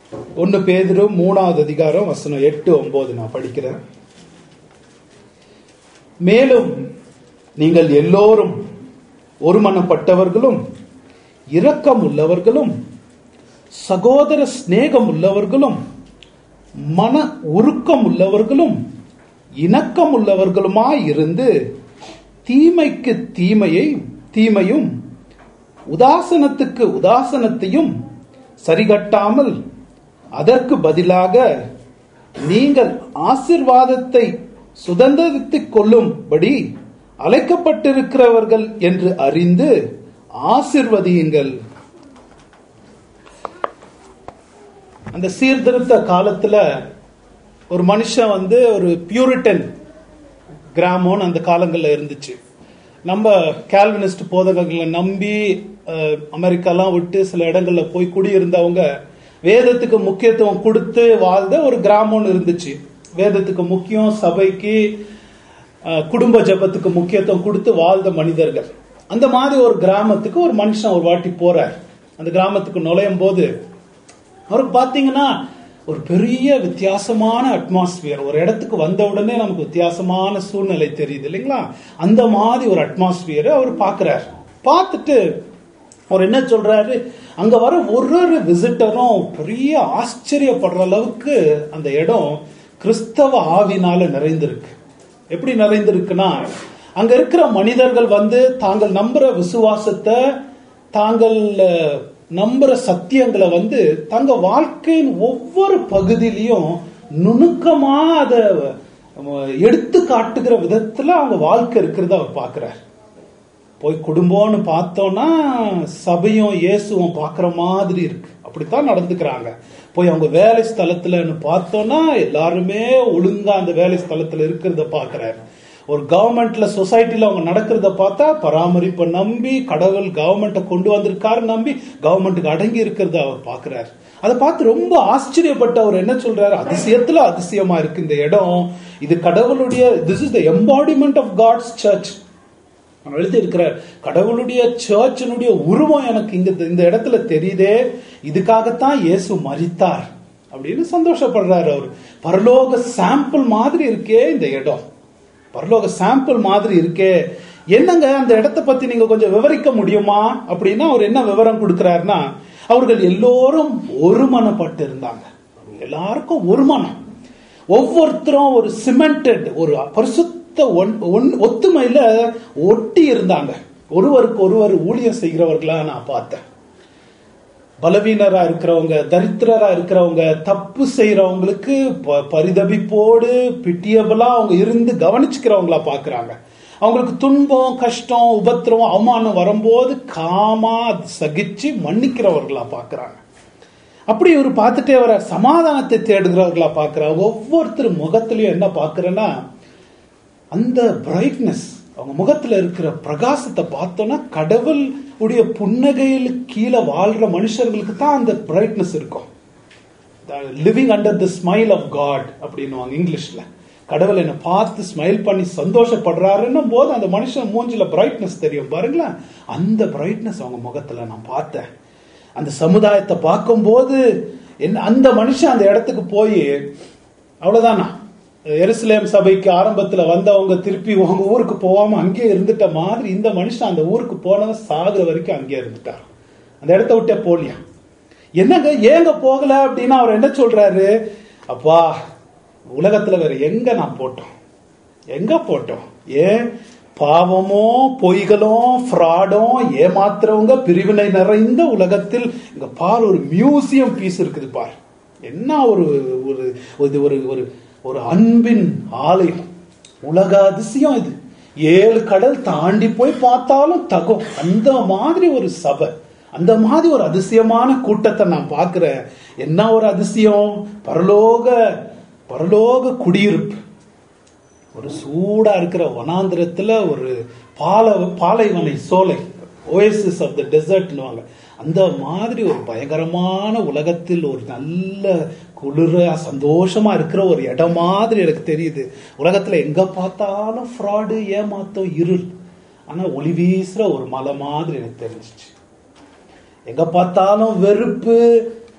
ஒன்னு பேதுரு மூணாவது அதிகாரம் வசனம் எட்டு ஒன்பது நான் படிக்கிறேன் மேலும் நீங்கள் எல்லோரும் ஒருமனப்பட்டவர்களும் இரக்கம் உள்ளவர்களும் சகோதர சிநேகம் உள்ளவர்களும் மன உருக்கம் உள்ளவர்களும் இணக்கம் உள்ளவர்களுமாய் இருந்து தீமைக்கு தீமையை தீமையும் உதாசனத்துக்கு உதாசனத்தையும் சரிகட்டாமல் அதற்கு பதிலாக நீங்கள் ஆசிர்வாதத்தை சுதந்திரித்துக் கொள்ளும்படி அழைக்கப்பட்டிருக்கிறவர்கள் என்று அறிந்து ஆசிர்வதியுங்கள் அந்த சீர்திருத்த காலத்துல ஒரு மனுஷன் வந்து ஒரு பியூரிட்டன் கிராமம்னு அந்த காலங்கள்ல இருந்துச்சு நம்ம கால்வினிஸ்ட் போதகங்களை நம்பி அஹ், அமெரிக்காலாம் விட்டு சில இடங்கள்ல போய் குடியிருந்தவங்க வேதத்துக்கு முக்கியத்துவம் கொடுத்து வாழ்ந்த ஒரு கிராமம்னு இருந்துச்சு வேதத்துக்கு முக்கியம் சபைக்கு அஹ், குடும்ப ஜெபத்துக்கு முக்கியத்துவம் கொடுத்து வாழ்ந்த மனிதர்கள் அந்த மாதிரி ஒரு கிராமத்துக்கு ஒரு மனுஷன் ஒரு வாட்டி போறார் அந்த கிராமத்துக்கு நுழையும் போது அவருக்கு பாத்தீங்கன்னா ஒரு பெரிய வித்தியாசமான அட்மாஸ்பியர் ஒரு இடத்துக்கு வந்த உடனே நமக்கு வித்தியாசமான சூழ்நிலை தெரியுது இல்லைங்களா அந்த மாதிரி ஒரு அட்மாஸ்பியரை அவர் பார்க்கிறார் பார்த்துட்டு அவர் என்ன சொல்றாரு அங்க வர ஒரு ஒரு விசிட்டரும் பெரிய ஆச்சரியப்படுற அளவுக்கு அந்த இடம் கிறிஸ்தவ ஆவினால நிறைந்திருக்கு எப்படி நிறைந்திருக்குன்னா அங்க இருக்கிற மனிதர்கள் வந்து தாங்கள் நம்புற விசுவாசத்தை தாங்கள் அஹ், நம்புற சத்தியங்களை வந்து தங்க வாழ்க்கையின் ஒவ்வொரு பகுதியிலையும் நுணுக்கமா அதை அஹ், எடுத்து காட்டுகிற விதத்துல அவங்க வாழ்க்கை இருக்கிறத அவர் பார்க்கிறார் போய் குடும்பம்னு பார்த்தோம்னா சபையும் இயேசுவும் பார்க்குற மாதிரி இருக்கு அப்படித்தான் நடந்துக்கிறாங்க போய் அவங்க வேலை ஸ்தலத்துலன்னு பார்த்தோம்னா எல்லாருமே ஒழுங்கா அந்த வேலை ஸ்தலத்துல இருக்கிறத பார்க்கறாரு ஒரு கவர்மெண்ட்ல சொசைட்டில அவங்க நடக்கிறத பார்த்தா பராமரிப்பை நம்பி கடவுள் கவர்மெண்ட்டை கொண்டு வந்திருக்காரு நம்பி கவர்மெண்ட்டுக்கு அடங்கி இருக்கிறத அவர் பார்க்கறாரு அதை பார்த்து ரொம்ப ஆச்சரியப்பட்டு அவர் என்ன சொல்றாரு அதிசயத்துல அதிசயமா இருக்கு இந்த இடம் இது கடவுளுடைய this is the embodiment of God's church அவர் எழுதி இருக்கிறார் கடவுளுடைய சர்ச்சினுடைய உருவம் எனக்கு இங்க இந்த இடத்துல தெரியுதே இதுக்காகத்தான் இயேசு மரித்தார் அப்படின்னு சந்தோஷப்படுறாரு அவர் பரலோக சாம்பிள் மாதிரி இருக்கே இந்த இடம் பரலோக சாம்பிள் மாதிரி இருக்கே என்னங்க அந்த இடத்தை பத்தி நீங்க கொஞ்சம் விவரிக்க முடியுமா அப்படின்னா அவர் என்ன விவரம் கொடுக்கிறாருன்னா அவர்கள் எல்லோரும் ஒருமனப்பட்டு இருந்தாங்க எல்லாருக்கும் ஒரு மனம் ஒவ்வொருத்தரும் ஒரு சிமெண்டட் ஒரு பரிசுத்த ஒன்- ஒன்- ஒத்துமையில ஒட்டி இருந்தாங்க ஒருவருக்கு ஒருவர் ஊழியம் செய்கிறவர்களா நான் பார்த்தேன் பலவீனரா இருக்கிறவங்க தரித்திரரா இருக்கிறவங்க தப்பு செய்யறவங்களுக்கு ப- பரிதபிப்போடு பிட்டியபிளா அவங்க இருந்து கவனிச்சுக்கிறவங்களா பாக்குறாங்க அவங்களுக்கு துன்பம் கஷ்டம் உபத்திரவம் அவமானம் வரும்போது காமா அது சகிச்சு மன்னிக்கிறவர்களா பாக்குறாங்க அப்படி இவர் பார்த்துட்டே வர சமாதானத்தை தேடுகிறவர்களா பார்க்கிறார் ஒவ்வொருத்தர் முகத்திலையும் என்ன பார்க்கிறேன்னா அந்த பிரைட்னஸ் அவங்க முகத்துல இருக்கிற பிரகாசத்தை பார்த்தோம்னா கடவுள் உடைய புன்னகையில் கீழே வாழ்ற மனுஷர்களுக்கு தான் அந்த பிரைட்னஸ் இருக்கும் living under the smile of God அப்படின்னுவாங்க இங்கிலீஷ்ல கடவுள் என்னை பார்த்து ஸ்மைல் பண்ணி சந்தோஷப்படுறாருன்னும் போது அந்த மனுஷன் மூஞ்சில பிரைட்னஸ் தெரியும் பாருங்களேன் அந்த பிரைட்னஸ் அவங்க முகத்துல நான் பார்த்தேன் அந்த சமுதாயத்தை பார்க்கும்போது என்ன அந்த மனுஷன் அந்த இடத்துக்கு போய் அவ்வளவுதானா எருசலேம் சபைக்கு ஆரம்பத்துல வந்தவங்க திருப்பி உங்க ஊருக்கு போகாம அங்கேயே இருந்துட்ட மாதிரி இந்த மனுஷன் அந்த ஊருக்கு போனவன் சாகுற வரைக்கும் அங்கேயே இருந்துட்டார் அந்த இடத்த விட்டே போலியா என்னங்க ஏங்க போகல அப்படின்னா அவர் என்ன சொல்றாரு அப்பா உலகத்துல வேற எங்க நான் போட்டோம் எங்க போட்டோம் ஏன் பாவமோ பொய்களும் ஃப்ராடும் ஏமாத்துறவங்க பிரிவினை நிறைந்த உலகத்தில் இங்க பார் ஒரு மியூசியம் பீஸ் இருக்குது பார் என்ன ஒரு ஒரு இது ஒரு ஒரு ஒரு அன்பின் ஆலயம் உலக அதிசயம் இது ஏழு கடல் தாண்டி போய் பார்த்தாலும் தகும் அந்த மாதிரி ஒரு சபை அந்த மாதிரி ஒரு அதிசயமான கூட்டத்தை நான் பார்க்கிறேன் என்ன ஒரு அதிசயம் பரலோக பரலோக குடியிருப்பு ஒரு சூடா இருக்கிற வனாந்திரத்துல ஒரு பால பாலைவனை சோலை ஓஎஸ்எஸ் ஆஃப் த டெசர்ட்னுவாங்க அந்த மாதிரி ஒரு பயங்கரமான உலகத்தில் ஒரு நல்ல குளிர சந்தோஷமா இருக்கிற ஒரு இடம் மாதிரி எனக்கு தெரியுது உலகத்துல எங்க பார்த்தாலும் ஃப்ராடு ஏமாத்தம் இருள் ஆனா ஒளி வீசுற ஒரு மலை மாதிரி எனக்கு தெரிஞ்சிச்சு எங்க பார்த்தாலும் வெறுப்பு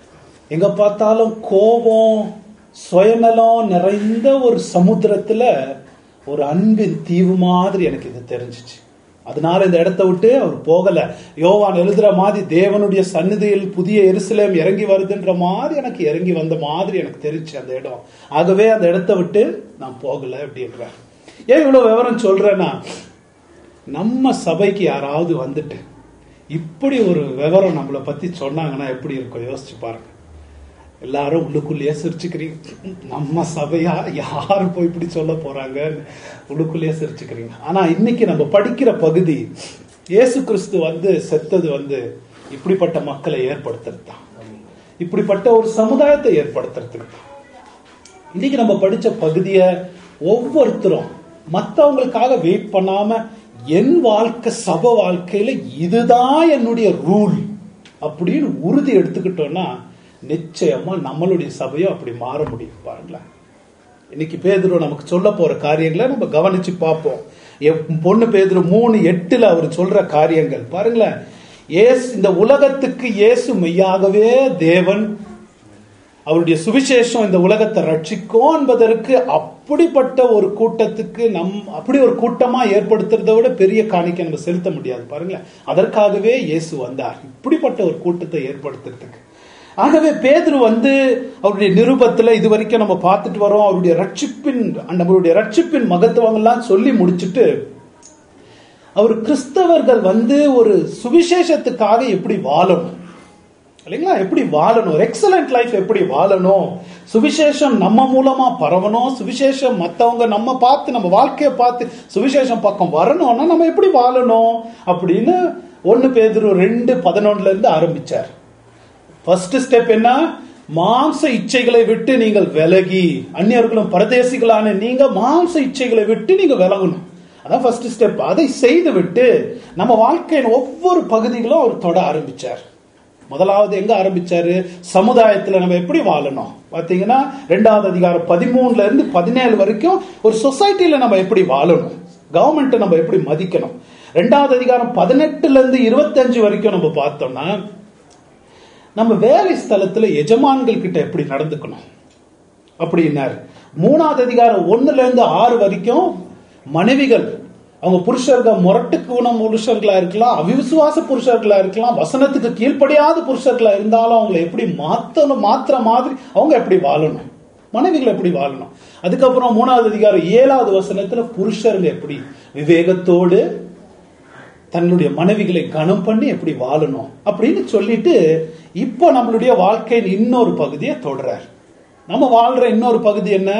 எங்க பார்த்தாலும் கோபம் சுயநலம் நிறைந்த ஒரு சமுத்திரத்துல ஒரு அன்பின் தீவு மாதிரி எனக்கு இது தெரிஞ்சிச்சு அதனால இந்த இடத்த விட்டு அவர் போகல யோவான் எழுதுற மாதிரி தேவனுடைய சந்நிதியில் புதிய எருசலேம் இறங்கி வருதுன்ற மாதிரி எனக்கு இறங்கி வந்த மாதிரி எனக்கு தெரிஞ்சு அந்த இடம் ஆகவே அந்த இடத்த விட்டு நான் போகல அப்படின்றார் ஏன் இவ்வளவு விவரம் சொல்றேன்னா நம்ம சபைக்கு யாராவது வந்துட்டு இப்படி ஒரு விவரம் நம்மளை பத்தி சொன்னாங்கன்னா எப்படி இருக்கும் யோசிச்சு பாருங்க எல்லாரும் உள்ளுக்குள்ளேயே சிரிச்சுக்கிறீங்க நம்ம சபையா யாரு போய் இப்படி சொல்ல போறாங்க உள்ளுக்குள்ளேயே சிரிச்சுக்கிறீங்க ஆனா இன்னைக்கு நம்ம படிக்கிற பகுதி இயேசு கிறிஸ்து வந்து செத்தது வந்து இப்படிப்பட்ட மக்களை ஏற்படுத்துறது தான் இப்படிப்பட்ட ஒரு சமுதாயத்தை ஏற்படுத்துறதுக்கு தான் இன்னைக்கு நம்ம படிச்ச பகுதியை ஒவ்வொருத்தரும் மற்றவங்களுக்காக வெயிட் பண்ணாம என் வாழ்க்கை சபை வாழ்க்கையில இதுதான் என்னுடைய ரூல் அப்படின்னு உறுதி எடுத்துக்கிட்டோம்னா நிச்சயமா நம்மளுடைய சபையும் அப்படி மாற முடியும் பாருங்களேன் இன்னைக்கு பேதுரு நமக்கு சொல்ல போற காரியங்களை நம்ம கவனிச்சு பார்ப்போம் என் பொண்ணு பேதுரு மூணு எட்டுல அவர் சொல்ற காரியங்கள் பாருங்களேன் ஏசு இந்த உலகத்துக்கு இயேசு மெய்யாகவே தேவன் அவருடைய சுவிசேஷம் இந்த உலகத்தை ரட்சிக்கும் என்பதற்கு அப்படிப்பட்ட ஒரு கூட்டத்துக்கு நம் அப்படி ஒரு கூட்டமா ஏற்படுத்துறதை விட பெரிய காணிக்கை நம்ம செலுத்த முடியாது பாருங்களேன் அதற்காகவே இயேசு வந்தார் இப்படிப்பட்ட ஒரு கூட்டத்தை ஏற்படுத்துறதுக்கு ஆகவே பேதுரு வந்து அவருடைய நிருபத்துல இது வரைக்கும் நம்ம பார்த்துட்டு வரோம் அவருடைய ரட்சிப்பின் நம்மளுடைய ரட்சிப்பின் மகத்துவங்கள்லாம் சொல்லி முடிச்சுட்டு அவர் கிறிஸ்தவர்கள் வந்து ஒரு சுவிசேஷத்துக்காக எப்படி வாழணும் இல்லைங்களா எப்படி வாழணும் ஒரு எக்ஸலண்ட் லைஃப் எப்படி வாழணும் சுவிசேஷம் நம்ம மூலமா பரவணும் சுவிசேஷம் மத்தவங்க நம்ம பார்த்து நம்ம வாழ்க்கையை பார்த்து சுவிசேஷம் பக்கம் வரணும்னா நம்ம எப்படி வாழணும் அப்படின்னு ஒன்னு பேதுரு ரெண்டு பதினொன்னுல இருந்து ஆரம்பிச்சார் ஃபர்ஸ்ட் ஸ்டெப் என்ன மாம்ச இச்சைகளை விட்டு நீங்கள் விலகி அந்நியர்களும் பரதேசிகளான நீங்க மாம்ச இச்சைகளை விட்டு நீங்க விலகணும் அதான் ஃபர்ஸ்ட் ஸ்டெப் அதை செய்து விட்டு நம்ம வாழ்க்கையின் ஒவ்வொரு பகுதிகளும் அவர் தொட ஆரம்பிச்சார் முதலாவது எங்க ஆரம்பிச்சாரு சமுதாயத்துல நம்ம எப்படி வாழணும் பாத்தீங்கன்னா ரெண்டாவது அதிகாரம் பதிமூணுல இருந்து பதினேழு வரைக்கும் ஒரு சொசைட்டில நம்ம எப்படி வாழணும் கவர்மெண்ட் நம்ம எப்படி மதிக்கணும் ரெண்டாவது அதிகாரம் பதினெட்டுல இருந்து இருபத்தஞ்சு வரைக்கும் நம்ம பார்த்தோம்னா நம்ம வேலை ஸ்தலத்துல எஜமான்கள் கிட்ட எப்படி நடந்துக்கணும் அப்படின்னாரு மூணாவது அதிகாரம் ஒண்ணுல இருந்து ஆறு வரைக்கும் மனைவிகள் அவங்க புருஷர்கள் முரட்டு குணம் புருஷர்களா இருக்கலாம் அவிசுவாச புருஷர்களா இருக்கலாம் வசனத்துக்கு கீழ்ப்படியாத புருஷர்களா இருந்தாலும் அவங்களை எப்படி மாத்தணும் மாத்திர மாதிரி அவங்க எப்படி வாழணும் மனைவிகள் எப்படி வாழணும் அதுக்கப்புறம் மூணாவது அதிகாரம் ஏழாவது வசனத்துல புருஷருங்க எப்படி விவேகத்தோடு தன்னுடைய மனைவிகளை கனம் பண்ணி எப்படி வாழணும் அப்படின்னு சொல்லிட்டு இப்போ நம்மளுடைய வாழ்க்கையின் இன்னொரு பகுதியை தொடர்றார் நம்ம வாழ்ற இன்னொரு பகுதி என்ன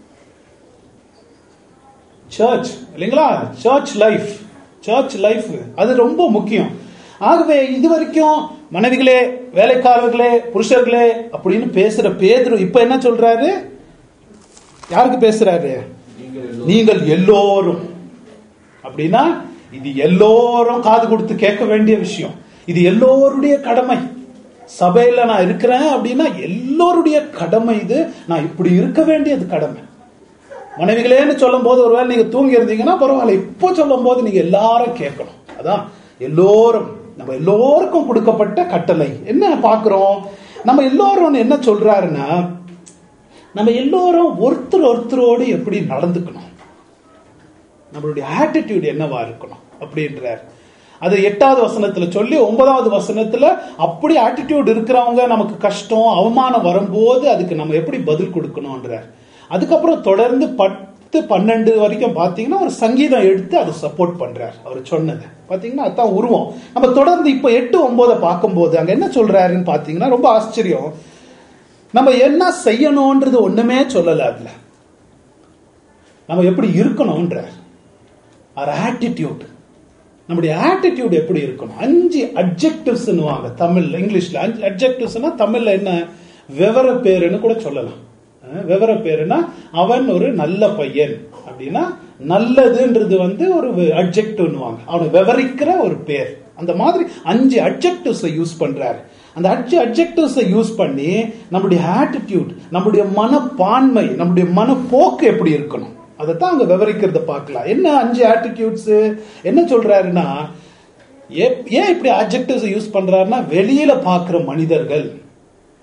சர்ச் இல்லைங்களா சர்ச் லைஃப் சர்ச் லைஃப் அது ரொம்ப முக்கியம் ஆகவே இது வரைக்கும் மனைவிகளே வேலைக்காரர்களே புருஷர்களே அப்படின்னு பேசுற பேதுரு இப்ப என்ன சொல்றாரு யாருக்கு பேசுறாரு நீங்கள் எல்லோரும் அப்படின்னா இது எல்லோரும் காது கொடுத்து கேட்க வேண்டிய விஷயம் இது எல்லோருடைய கடமை சபையில நான் இருக்கிறேன் அப்படின்னா எல்லோருடைய கடமை இது நான் இப்படி இருக்க வேண்டியது கடமை மனைவிகளேன்னு சொல்லும் போது ஒருவேளை நீங்க தூங்கி இருந்தீங்கன்னா பரவாயில்ல இப்போ சொல்லும் போது நீங்க எல்லாரும் கேட்கணும் அதான் எல்லோரும் நம்ம எல்லோருக்கும் கொடுக்கப்பட்ட கட்டளை என்ன பாக்குறோம் நம்ம எல்லோரும் என்ன சொல்றாருன்னா நம்ம எல்லோரும் ஒருத்தர் ஒருத்தரோடு எப்படி நடந்துக்கணும் நம்மளுடைய ஆட்டிடியூட் என்னவா இருக்கணும் அப்படின்றார் அது எட்டாவது வசனத்துல சொல்லி ஒன்பதாவது வசனத்துல அப்படி ஆட்டிடியூட் இருக்கிறவங்க நமக்கு கஷ்டம் அவமானம் வரும்போது அதுக்கு நம்ம எப்படி பதில் கொடுக்கணும்ன்றார் அதுக்கப்புறம் தொடர்ந்து பத்து பன்னெண்டு வரைக்கும் பாத்தீங்கன்னா ஒரு சங்கீதம் எடுத்து அதை சப்போர்ட் பண்றார் அவர் சொன்னது பாத்தீங்கன்னா அதான் உருவம் நம்ம தொடர்ந்து இப்ப எட்டு ஒன்பதை பார்க்கும்போது அங்க என்ன சொல்றாருன்னு பாத்தீங்கன்னா ரொம்ப ஆச்சரியம் நம்ம என்ன செய்யணும்ன்றது ஒண்ணுமே சொல்லல அதுல நம்ம எப்படி இருக்கணும்ன்றார் அவர் ஆட்டிடியூட் நம்முடைய ஆட்டிடியூட் எப்படி இருக்கணும் அஞ்சு அப்ஜெக்டிவ்ஸ்னுவாங்க தமிழ்ல இங்கிலீஷ்ல அஞ்சு அப்ஜெக்டிவ்ஸ்னா தமிழ்ல என்ன விவர பேருன்னு கூட சொல்லலாம் விவர பேருனா அவன் ஒரு நல்ல பையன் அப்படின்னா நல்லதுன்றது வந்து ஒரு அப்ஜெக்டிவ்னுவாங்க அவனை விவரிக்கிற ஒரு பேர் அந்த மாதிரி அஞ்சு அப்ஜெக்டிவ்ஸை யூஸ் பண்றாரு அந்த அஞ்சு அப்ஜெக்டிவ்ஸை யூஸ் பண்ணி நம்முடைய ஆட்டிடியூட் நம்முடைய மனப்பான்மை நம்முடைய மனப்போக்கு எப்படி இருக்கணும் அதைத்தான் அங்க விவரிக்கிறத பார்க்கலாம் என்ன அஞ்சு ஆட்டிடியூட்ஸ் என்ன சொல்றாருன்னா ஏன் இப்படி அப்ஜெக்டிவ்ஸ் யூஸ் பண்றாருன்னா வெளியில பாக்குற மனிதர்கள்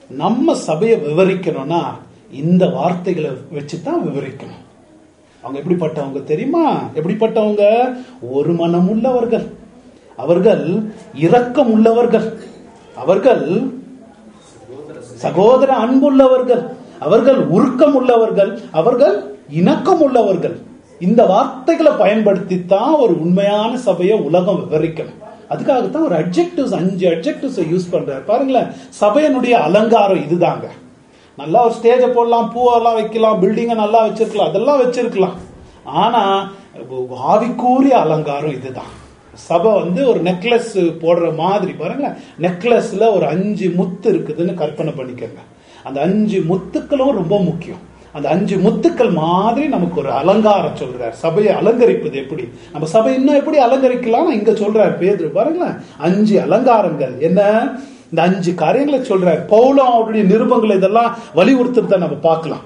நம்ம சபையை விவரிக்கணும்னா இந்த வார்த்தைகளை வச்சு தான் விவரிக்கணும் அவங்க எப்படிப்பட்டவங்க தெரியுமா எப்படிப்பட்டவங்க ஒரு மனம் உள்ளவர்கள் அவர்கள் இரக்கம் உள்ளவர்கள் அவர்கள் சகோதர அன்புள்ளவர்கள் அவர்கள் உருக்கம் உள்ளவர்கள் அவர்கள் இணக்கம் உள்ளவர்கள் இந்த வார்த்தைகளை பயன்படுத்தி தான் ஒரு உண்மையான சபையை உலகம் விவரிக்கணும் அதுக்காகத்தான் ஒரு அட்ஜெக்டிவ்ஸ் அஞ்சு அட்ஜெக்டிவ்ஸ் யூஸ் பண்றாரு பாருங்களேன் சபையனுடைய அலங்காரம் இதுதாங்க நல்லா ஒரு ஸ்டேஜை போடலாம் பூவெல்லாம் வைக்கலாம் பில்டிங்கை நல்லா வச்சிருக்கலாம் அதெல்லாம் வச்சிருக்கலாம் ஆனா ஆவிக்கூறிய அலங்காரம் இதுதான் சபை வந்து ஒரு நெக்லஸ் போடுற மாதிரி பாருங்களேன் நெக்லஸ்ல ஒரு அஞ்சு முத்து இருக்குதுன்னு கற்பனை பண்ணிக்கோங்க அந்த அஞ்சு முத்துக்களும் ரொம்ப முக்கியம் அந்த அஞ்சு முத்துக்கள் மாதிரி நமக்கு ஒரு அலங்காரம் சொல்றார் சபையை அலங்கரிப்பது எப்படி நம்ம சபை இன்னும் எப்படி அலங்கரிக்கலாம் இங்க சொல்றார் பேதுரு பாருங்களேன் அஞ்சு அலங்காரங்கள் என்ன இந்த அஞ்சு காரியங்களை சொல்றார் பவுலம் அவருடைய நிருபங்கள் இதெல்லாம் வலியுறுத்துறத நம்ம பார்க்கலாம்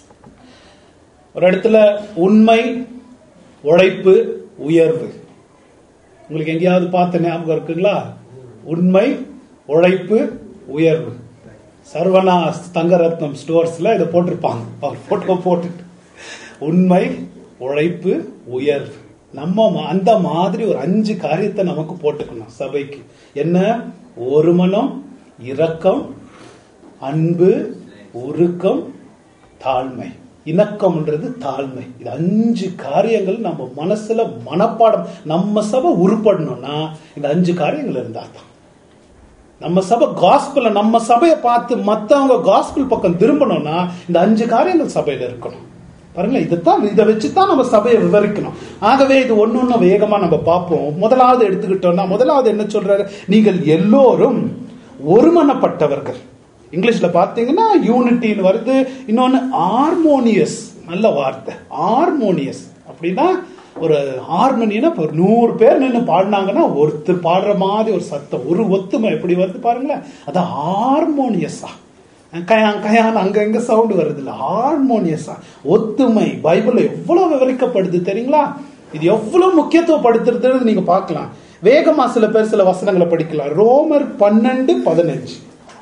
ஒரு இடத்துல உண்மை உழைப்பு உயர்வு உங்களுக்கு எங்கேயாவது பார்த்த ஞாபகம் இருக்குங்களா உண்மை உழைப்பு உயர்வு சர்வனா தங்கரத்னம் ஸ்டோர்ஸ்ல இதை போட்டிருப்பாங்க அவர் போட்டோ போட்டுட்டு உண்மை உழைப்பு உயர்வு நம்ம ம- அந்த மாதிரி ஒரு அஞ்சு காரியத்தை நமக்கு போட்டுக்கணும் சபைக்கு என்ன ஒரு மனம் இரக்கம் அன்பு உருக்கம் தாழ்மை இணக்கம்ன்றது தாழ்மை இது அஞ்சு காரியங்கள் நம்ம மனசுல மனப்பாடம் நம்ம சபை உருப்படணும்னா இந்த அஞ்சு காரியங்கள் இருந்தா தான் நம்ம சபை காஸ்பிள நம்ம சபையை பார்த்து மத்தவங்க காஸ்பிள் பக்கம் திரும்பணும்னா இந்த அஞ்சு காரியங்கள் சபையில இருக்கணும் பாருங்களேன் இதைத்தான் இதை வச்சு தான் நம்ம சபையை விவரிக்கணும் ஆகவே இது ஒண்ணு ஒண்ணு வேகமா நம்ம பார்ப்போம் முதலாவது எடுத்துக்கிட்டோம்னா முதலாவது என்ன சொல்றாரு நீங்கள் எல்லோரும் ஒருமனப்பட்டவர்கள் இங்கிலீஷ்ல பார்த்தீங்கன்னா யூனிட்டின்னு வருது இன்னொன்னு ஹார்மோனியஸ் நல்ல வார்த்தை ஹார்மோனியஸ் அப்படின்னா ஒரு ஹார்மோனியனா இப்போ ஒரு நூறு பேர் நின்று பாடினாங்கன்னா ஒருத்தர் பாடுற மாதிரி ஒரு சத்தம் ஒரு ஒத்துமை எப்படி வருது பாருங்களேன் அது ஹார்மோனியஸா கயான் கயான் அங்க எங்க சவுண்ட் வருது இல்ல ஹார்மோனியஸா ஒத்துமை பைபிள்ல எவ்வளவு விவரிக்கப்படுது தெரியுங்களா இது எவ்வளவு முக்கியத்துவப்படுத்துறது நீங்க பார்க்கலாம் வேகமா சில பேர் சில வசனங்களை படிக்கலாம் ரோமர் பன்னெண்டு பதினஞ்சு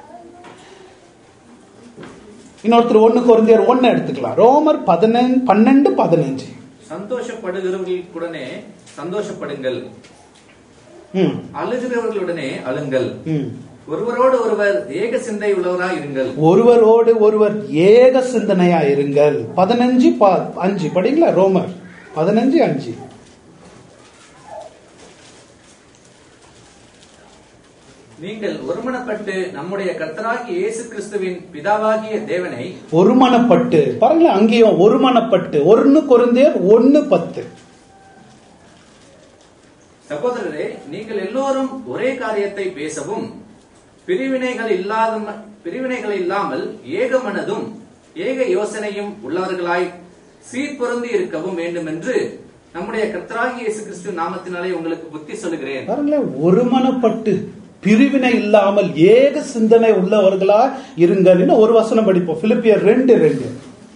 இன்னொருத்தர் ஒண்ணு குறைஞ்சர் ஒன்னு எடுத்துக்கலாம் ரோமர் பதினெண்டு பன்னெண்டு பதினஞ்சு சந்தோஷப்படுகிறவர்களுடனே சந்தோஷப்படுங்கள் ம் அழுகிறவர்களுடனே அழுங்கள் ம் ஒருவரோடு ஒருவர் ஏக சிந்தை உள்ளவராய் இருங்கள் ஒருவரோடு ஒருவர் ஏக சிந்தனையா இருங்கள் பதினஞ்சு ப- அஞ்சு படிங்களா ரோமர் பதினஞ்சு அஞ்சு நீங்கள் ஒருமனப்பட்டு நம்முடைய கர்த்தராகிய இயேசு கிறிஸ்துவின் பிதாவாகிய தேவனை ஒருமனப்பட்டு பாருங்களேன் அங்கேயும் ஒருமனப்பட்டு ஒன்னு குறைந்தேர் ஒன்னு பத்து சகோதரரே நீங்கள் எல்லோரும் ஒரே காரியத்தை பேசவும் பிரிவினைகள் இல்லாத பிரிவினைகள் இல்லாமல் ஏக மனதும் ஏக யோசனையும் உள்ளவர்களாய் சீர்பொருந்தி இருக்கவும் வேண்டும் என்று நம்முடைய கர்த்தராகிய இயேசு கிறிஸ்து நாமத்தினாலே உங்களுக்கு புத்தி சொல்லுகிறேன் பாருங்களேன் ஒருமனப்பட்டு பிரிவினை இல்லாமல் ஏக சிந்தனை உள்ளவர்களா இருங்கள்னு ஒரு வசனம் படிப்போம் பிலிப்பியர் ரெண்டு ரெண்டு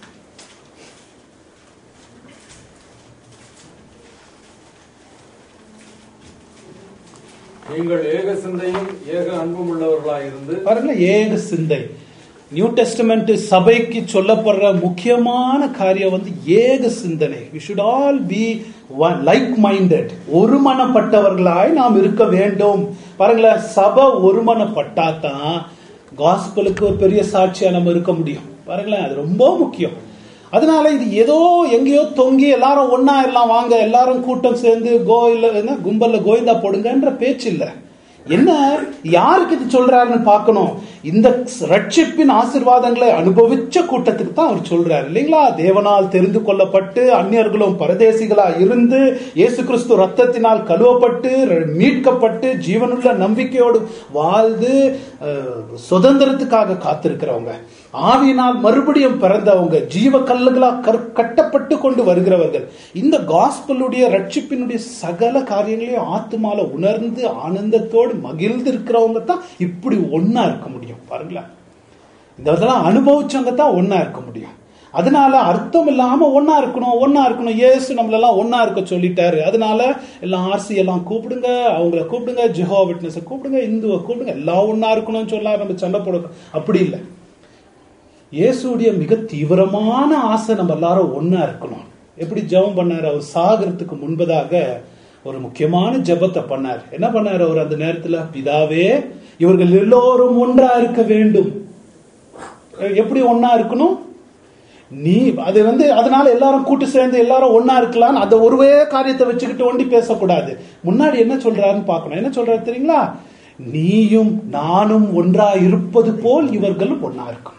நீங்கள் ஏக சிந்தையும் ஏக அன்பும் உள்ளவர்களாயிருந்து பாருங்களேன் ஏக சிந்தை நியூ டெஸ்டமெண்ட் சபைக்கு சொல்லப்படுற முக்கியமான காரியம் வந்து ஏக சிந்தனை we should all be like minded ஒருமனப்பட்டவர்களாய் நாம் இருக்க வேண்டும் பாருங்களேன் சபை ஒருமனப்பட்டா தான் காஸ்பலுக்கு ஒரு பெரிய சாட்சியா நம்ம இருக்க முடியும் பாருங்களேன் அது ரொம்ப முக்கியம் அதனால இது ஏதோ எங்கேயோ தொங்கி எல்லாரும் ஒண்ணா எல்லாம் வாங்க எல்லாரும் கூட்டம் சேர்ந்து கோயில என்ன கும்பல்ல கோவிந்தா போடுங்கன்ற பேச்சு இல்ல என்ன யாருக்கு இது சொல்றாருன்னு பார்க்கணும் இந்த ரட்சிப்பின் ஆசிர்வாதங்களை அனுபவிச்ச கூட்டத்துக்கு தான் அவர் சொல்றாரு இல்லைங்களா தேவனால் தெரிந்து கொள்ளப்பட்டு அந்நியர்களும் பரதேசிகளா இருந்து இயேசு கிறிஸ்து ரத்தத்தினால் கழுவப்பட்டு ர- மீட்கப்பட்டு ஜீவனுள்ள நம்பிக்கையோடு வாழ்ந்து அஹ், சுதந்திரத்துக்காக காத்திருக்கிறவங்க ஆவியினால் மறுபடியும் பிறந்தவங்க ஜீவ கல்லுகளா கர்- கட்டப்பட்டு கொண்டு வருகிறவர்கள் இந்த காஸ்பலுடைய ரட்சிப்பினுடைய சகல காரியங்களையும் ஆத்துமால உணர்ந்து ஆனந்தத்தோடு மகிழ்ந்து இருக்கிறவங்க தான் இப்படி ஒண்ணா இருக்க முடியும் பாருங்களேன் இந்த இதெல்லாம் அனுபவிச்சவங்க தான் ஒண்ணா இருக்க முடியும் அதனால அர்த்தம் இல்லாம ஒன்னா இருக்கணும் ஒன்னா இருக்கணும் இயேசு நம்மளெல்லாம் ஒன்னா இருக்க சொல்லிட்டாரு அதனால எல்லாம் ஆர்சி எல்லாம் கூப்பிடுங்க அவங்கள கூப்பிடுங்க ஜெஹோ விட்னஸை கூப்பிடுங்க இந்துவை கூப்பிடுங்க எல்லாம் ஒன்னா இருக்கணும்னு சொல்ல நம்ம சண்டை போட அப்படி இல்லை இயேசுடைய மிக தீவிரமான ஆசை நம்ம எல்லாரும் ஒன்னா இருக்கணும் எப்படி ஜெபம் பண்ணாரு அவர் சாகிறதுக்கு முன்பதாக ஒரு முக்கியமான ஜெபத்தை பண்ணார் என்ன பண்ணார் அவர் அந்த நேரத்துல பிதாவே இவர்கள் எல்லோரும் ஒன்றா இருக்க வேண்டும் எப்படி ஒன்னா இருக்கணும் நீ அது வந்து அதனால எல்லாரும் கூட்டு சேர்ந்து எல்லாரும் ஒன்னா இருக்கலாம் அந்த ஒருவே காரியத்தை வச்சுக்கிட்டு ஒண்டி பேசக்கூடாது முன்னாடி என்ன சொல்றாருன்னு பார்க்கணும் என்ன சொல்றாரு தெரியுங்களா நீயும் நானும் ஒன்றா இருப்பது போல் இவர்களும் ஒன்னா இருக்கணும்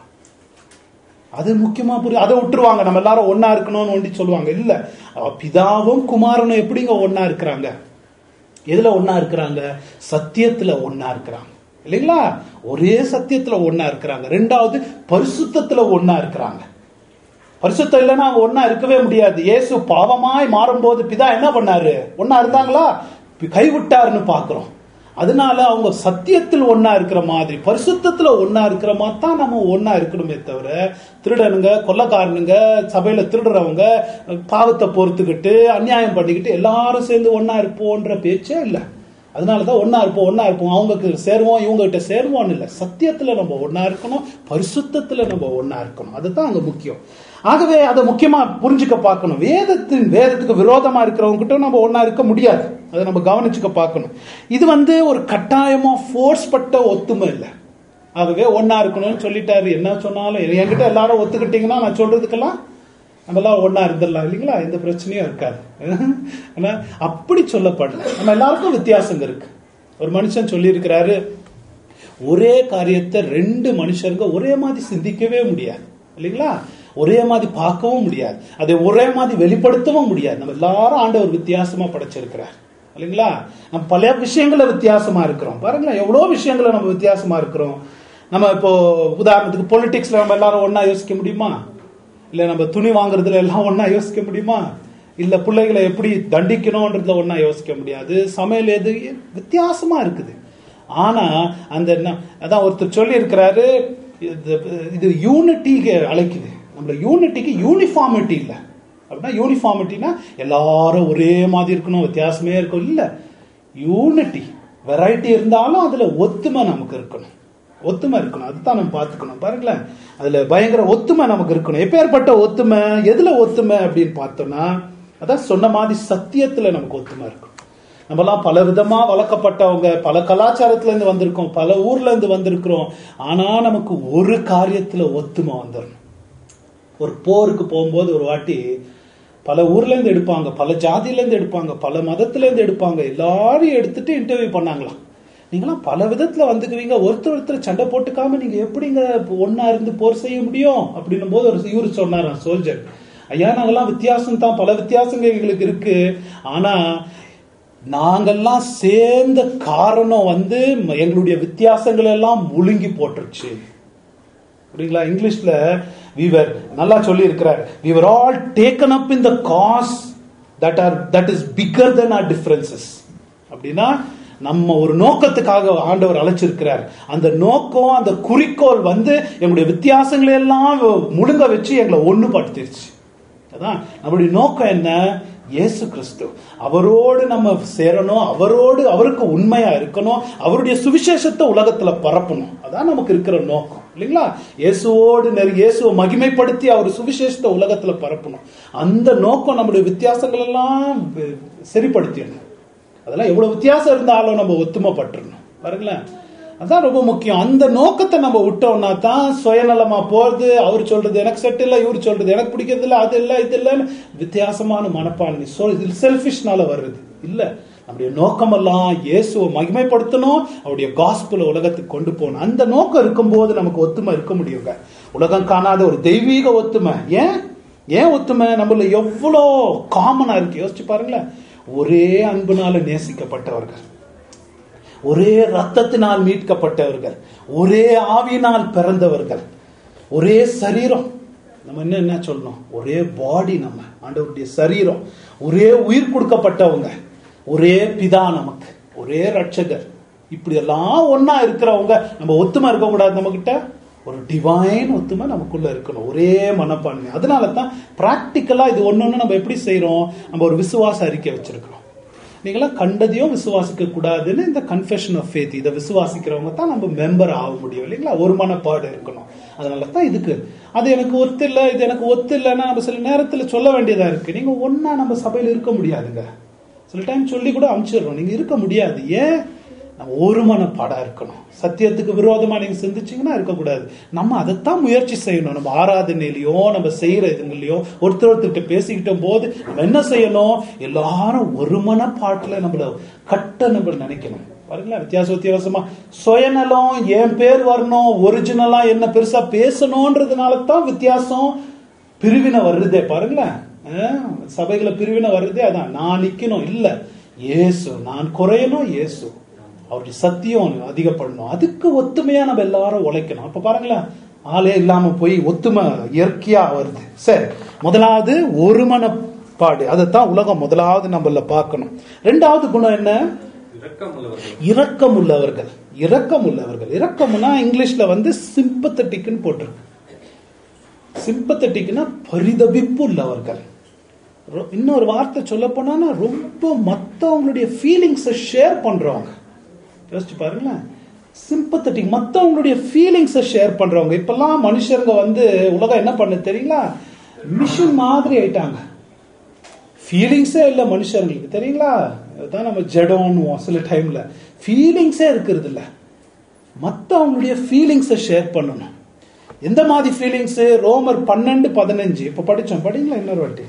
அது முக்கியமா புரியும் அதை விட்டுருவாங்க நம்ம எல்லாரும் ஒன்னா இருக்கணும்னு ஒண்டி சொல்லுவாங்க இல்ல அவ பிதாவும் குமாரனும் எப்படிங்க ஒன்னா இருக்கிறாங்க எதுல ஒன்னா இருக்கிறாங்க சத்தியத்துல ஒன்னா இருக்கிறாங்க இல்லைங்களா ஒரே சத்தியத்துல ஒன்னா இருக்கிறாங்க ரெண்டாவது பரிசுத்தத்துல ஒன்னா இருக்கிறாங்க பரிசுத்தம் இல்லைன்னா அவங்க ஒன்னா இருக்கவே முடியாது இயேசு பாவமாய் மாறும்போது பிதா என்ன பண்ணாரு ஒன்னா இருந்தாங்களா கைவிட்டாருன்னு பாக்குறோம் அதனால அவங்க சத்தியத்தில் ஒன்னா இருக்கிற மாதிரி பரிசுத்தத்துல ஒன்னா இருக்கிற மாதிரி தான் நம்ம ஒன்னா இருக்கணுமே தவிர திருடனுங்க கொள்ளக்காரனுங்க சபையில திருடுறவங்க பாவத்தை பொறுத்துக்கிட்டு அநியாயம் பண்ணிக்கிட்டு எல்லாரும் சேர்ந்து ஒன்னா இருப்போன்ற பேச்சே இல்லை அதனாலதான் ஒன்னா இருப்போம் ஒன்னா இருப்போம் அவங்களுக்கு சேருவோம் இவங்க கிட்ட சேருவோம்னு இல்லை சத்தியத்துல நம்ம ஒன்னா இருக்கணும் பரிசுத்தத்துல நம்ம ஒன்னா இருக்கணும் அதுதான் அங்க முக்கியம் ஆகவே அதை முக்கியமா புரிஞ்சுக்க பார்க்கணும் வேதத்தின் வேதத்துக்கு விரோதமா இருக்கிறவங்க கிட்ட நம்ம ஒன்னா இருக்க முடியாது அதை நம்ம கவனிச்சுக்க பார்க்கணும் இது வந்து ஒரு கட்டாயமா ஃபோர்ஸ் பட்ட ஒத்துமை இல்லை ஆகவே ஒன்னா இருக்கணும்னு சொல்லிட்டாரு என்ன சொன்னாலும் என்கிட்ட எல்லாரும் ஒத்துக்கிட்டீங்கன்னா நான் சொல்றதுக்கெல்லாம் நம்ம எல்லாம் ஒன்னா இருந்துடலாம் இல்லைங்களா எந்த பிரச்சனையும் இருக்காது ஆனா அப்படி சொல்லப்படல நம்ம எல்லாருக்கும் வித்தியாசம் இருக்கு ஒரு மனுஷன் சொல்லி இருக்கிறாரு ஒரே காரியத்தை ரெண்டு மனுஷருங்க ஒரே மாதிரி சிந்திக்கவே முடியாது இல்லைங்களா ஒரே மாதிரி பார்க்கவும் முடியாது அதை ஒரே மாதிரி வெளிப்படுத்தவும் முடியாது நம்ம எல்லாரும் ஆண்டவர் வித்தியாசமா படைச்சிருக்கிறார் இல்லைங்களா நம்ம பல விஷயங்கள வித்தியாசமா இருக்கிறோம் பாருங்களேன் எவ்வளவு விஷயங்கள நம்ம வித்தியாசமா இருக்கிறோம் நம்ம இப்போ உதாரணத்துக்கு பொலிட்டிக்ஸ்ல நம்ம எல்லாரும் ஒன்னா யோசிக்க முடியுமா இல்ல நம்ம துணி வாங்குறதுல எல்லாம் ஒன்னா யோசிக்க முடியுமா இல்ல பிள்ளைகளை எப்படி தண்டிக்கணும்ன்றதுல ஒன்னா யோசிக்க முடியாது சமையல் எது வித்தியாசமா இருக்குது ஆனா அந்த ந- அதான் ஒருத்தர் சொல்லி இருக்கிறாரு இது யூனிட்டிக்கு அழைக்குது நம்ம யூனிட்டிக்கு யூனிஃபார்மிட்டி இல்லை அப்படின்னா யூனிஃபார்மிட்டினா எல்லாரும் ஒரே மாதிரி இருக்கணும் வித்தியாசமே இருக்கும் இல்ல யூனிட்டி வெரைட்டி இருந்தாலும் அதுல ஒத்துமை நமக்கு இருக்கணும் ஒத்துமை இருக்கணும் அதுதான் நம்ம பார்த்துக்கணும் பாருங்களேன் அதுல பயங்கர ஒத்துமை நமக்கு இருக்கணும் எப்பேற்பட்ட ஒத்துமை எதுல ஒத்துமை அப்படின்னு பார்த்தோம்னா அதான் சொன்ன மாதிரி சத்தியத்துல நமக்கு ஒத்துமை இருக்கணும் நம்மலாம் பல விதமா வளர்க்கப்பட்டவங்க பல கலாச்சாரத்துல இருந்து வந்திருக்கோம் பல ஊர்ல இருந்து வந்திருக்கிறோம் ஆனா நமக்கு ஒரு காரியத்துல ஒத்துமை வந்துடணும் ஒரு போருக்கு போகும்போது ஒரு வாட்டி பல ஊர்ல இருந்து எடுப்பாங்க பல ஜாதியில இருந்து எடுப்பாங்க பல மதத்துல இருந்து எடுப்பாங்க எல்லாரையும் எடுத்துட்டு இன்டர்வியூ பண்ணாங்களாம் நீங்களாம் பல விதத்துல வந்துக்குவீங்க ஒருத்தர் ஒருத்தர் சண்டை போட்டுக்காம நீங்க எப்படிங்க ஒன்னா இருந்து போர் செய்ய முடியும் அப்படின்னும் போது ஒரு இவரு சொன்னாராம் சோல்ஜர் ஐயா நாங்கெல்லாம் வித்தியாசம் தான் பல வித்தியாசங்கள் எங்களுக்கு இருக்கு ஆனா நாங்கெல்லாம் சேர்ந்த காரணம் வந்து எங்களுடைய வித்தியாசங்கள் எல்லாம் முழுங்கி போட்டுருச்சு புரியுங்களா இங்கிலீஷ்ல வீவர் நல்லா சொல்லி இருக்கிறார் we were all taken up in the cause that are that is bigger than our differences அப்படின்னா நம்ம ஒரு நோக்கத்துக்காக ஆண்டவர் அழைச்சிருக்கிறார் அந்த நோக்கம் அந்த குறிக்கோள் வந்து எங்களுடைய வித்தியாசங்களை எல்லாம் முழுங்க வச்சு எங்களை ஒண்ணுபடுத்திருச்சு அதான் நம்மளுடைய நோக்கம் என்ன இயேசு கிறிஸ்து அவரோடு நம்ம சேரணும் அவரோடு அவருக்கு உண்மையா இருக்கணும் அவருடைய சுவிசேஷத்தை உலகத்துல பரப்பணும் அதான் நமக்கு இருக்கிற நோக்கம் இல்லைங்களா இயேசுவோடு நெரு இயேசுவை மகிமைப்படுத்தி அவர் சுவிசேஷத்தை உலகத்துல பரப்பணும் அந்த நோக்கம் நம்முடைய வித்தியாசங்கள் எல்லாம் வெ- சரிப்படுத்திடணும் அதெல்லாம் எவ்வளவு வித்தியாசம் இருந்தாலும் நம்ம ஒத்துமைப்பட்டுறணும் பாருங்களேன் அதான் ரொம்ப முக்கியம் அந்த நோக்கத்தை நம்ம விட்டோம்னா தான் சுயநலமா போறது அவர் சொல்றது எனக்கு செட் இல்ல இவர் சொல்றது எனக்கு பிடிக்கிறது இல்ல அது இல்ல இது இல்லைன்னு வித்தியாசமான மனப்பான்மை செல்ஃபிஷ்னால வர்றது இல்ல நம்முடைய நோக்கமெல்லாம் இயேசுவை மகிமைப்படுத்தணும் அவருடைய காஸ்புல உலகத்துக்கு கொண்டு போகணும் அந்த நோக்கம் இருக்கும்போது நமக்கு ஒத்துமை இருக்க முடியுங்க உலகம் காணாத ஒரு தெய்வீக ஒத்துமை ஏன் ஏன் ஒத்துமை நம்மள எவ்வளோ காமனா இருக்கு யோசிச்சு பாருங்களேன் ஒரே அன்புனால நேசிக்கப்பட்டவர்கள் ஒரே ரத்தத்தினால் மீட்கப்பட்டவர்கள் ஒரே ஆவியினால் பிறந்தவர்கள் ஒரே சரீரம் நம்ம என்ன என்ன சொல்லணும் ஒரே பாடி நம்ம ஆண்டவருடைய சரீரம் ஒரே உயிர் கொடுக்கப்பட்டவங்க ஒரே பிதா நமக்கு ஒரே ரட்சகர் இப்படி எல்லாம் ஒண்ணா இருக்கிறவங்க நம்ம ஒத்துமை இருக்க கூடாது நம்ம கிட்ட ஒரு டிவைன் ஒத்துமை நமக்குள்ள இருக்கணும் ஒரே மனப்பான்மை அதனால தான் பிராக்டிக்கலா இது ஒன்னொன்னு நம்ம எப்படி செய்றோம் நம்ம ஒரு விசுவாச அறிக்கை வச்சிருக்கிறோம் நீங்களாம் கண்டதையும் விசுவாசிக்க கூடாதுன்னு இந்த கன்ஃபெஷன் ஆஃப் ஃபேத் இதை விசுவாசிக்கிறவங்க தான் நம்ம மெம்பர் ஆக முடியும் இல்லைங்களா ஒரு மனப்பாடு இருக்கணும் அதனால தான் இதுக்கு அது எனக்கு ஒத்து இல்லை இது எனக்கு ஒத்து இல்லைன்னா நம்ம சில நேரத்துல சொல்ல வேண்டியதா இருக்கு நீங்க ஒன்னா நம்ம சபையில இருக்க முடியாதுங்க சில டைம் சொல்லி கூட அனுப்பிச்சிடுறோம் நீங்க இருக்க முடியாது ஏன் நம்ம ஒரு மனப்பாடா இருக்கணும் சத்தியத்துக்கு விரோதமா நீங்க சிந்திச்சீங்கன்னா இருக்கக்கூடாது நம்ம அதைத்தான் முயற்சி செய்யணும் நம்ம ஆராதனையிலயோ நம்ம செய்யற இதுங்களையோ ஒருத்தர் ஒருத்தர்கிட்ட பேசிக்கிட்ட போது நம்ம என்ன செய்யணும் எல்லாரும் ஒரு மனப்பாட்டுல நம்மள கட்ட நம்ம நினைக்கணும் பாருங்களேன் வித்தியாச வித்தியாசமா சுயநலம் என் பேர் வரணும் ஒரிஜினலா என்ன பெருசா பேசணும்ன்றதுனால தான் வித்தியாசம் பிரிவினை வருதே பாருங்களேன் அஹ், சபைகளை பிரிவினை வருதே அதான் நான் நிக்கணும் இல்ல இயேசு நான் குறையணும் இயேசு அவருடைய சத்தியம் அதிகப்படணும் அதுக்கு ஒத்துமையா நம்ம எல்லாரும் உழைக்கணும் அப்ப பாருங்களேன் ஆளே இல்லாம போய் ஒத்துமை இயற்கையா வருது சரி முதலாவது ஒரு மனப்பாடு அதைத்தான் உலகம் முதலாவது நம்மள பார்க்கணும் ரெண்டாவது குணம் என்ன இரக்கம் உள்ளவர்கள் இரக்கம் உள்ளவர்கள் இரக்கம் உள்ளவர்கள் இரக்கம்னா இங்கிலீஷ்ல வந்து சிம்பத்தட்டிக்னு போட்டிருக்கு சிம்பத்தட்டிக்னா பரிதபிப்பு உள்ளவர்கள் ரொ- இன்னொரு வார்த்தை சொல்ல போனா ரொம்ப மத்தவங்களுடைய ஃபீலிங்ஸை ஷேர் பண்றவங்க யோசிச்சு பாருங்களேன் சிம்பத்தட்டிக் மத்தவங்களுடைய ஃபீலிங்ஸை ஷேர் பண்றவங்க இப்பெல்லாம் மனுஷருங்க வந்து உலகம் என்ன பண்ணு தெரியுங்களா மிஷின் மாதிரி ஆயிட்டாங்க ஃபீலிங்ஸே இல்லை மனுஷங்களுக்கு தெரியுங்களா அதுதான் நம்ம ஜடோன்னுவோம் சில டைம்ல ஃபீலிங்ஸே இருக்கிறது இல்ல மற்றவங்களுடைய ஃபீலிங்ஸை ஷேர் பண்ணணும் எந்த மாதிரி ஃபீலிங்ஸ் ரோமர் பன்னெண்டு பதினஞ்சு இப்ப படிச்சோம் படிங்களா இன்னொரு வாட்டி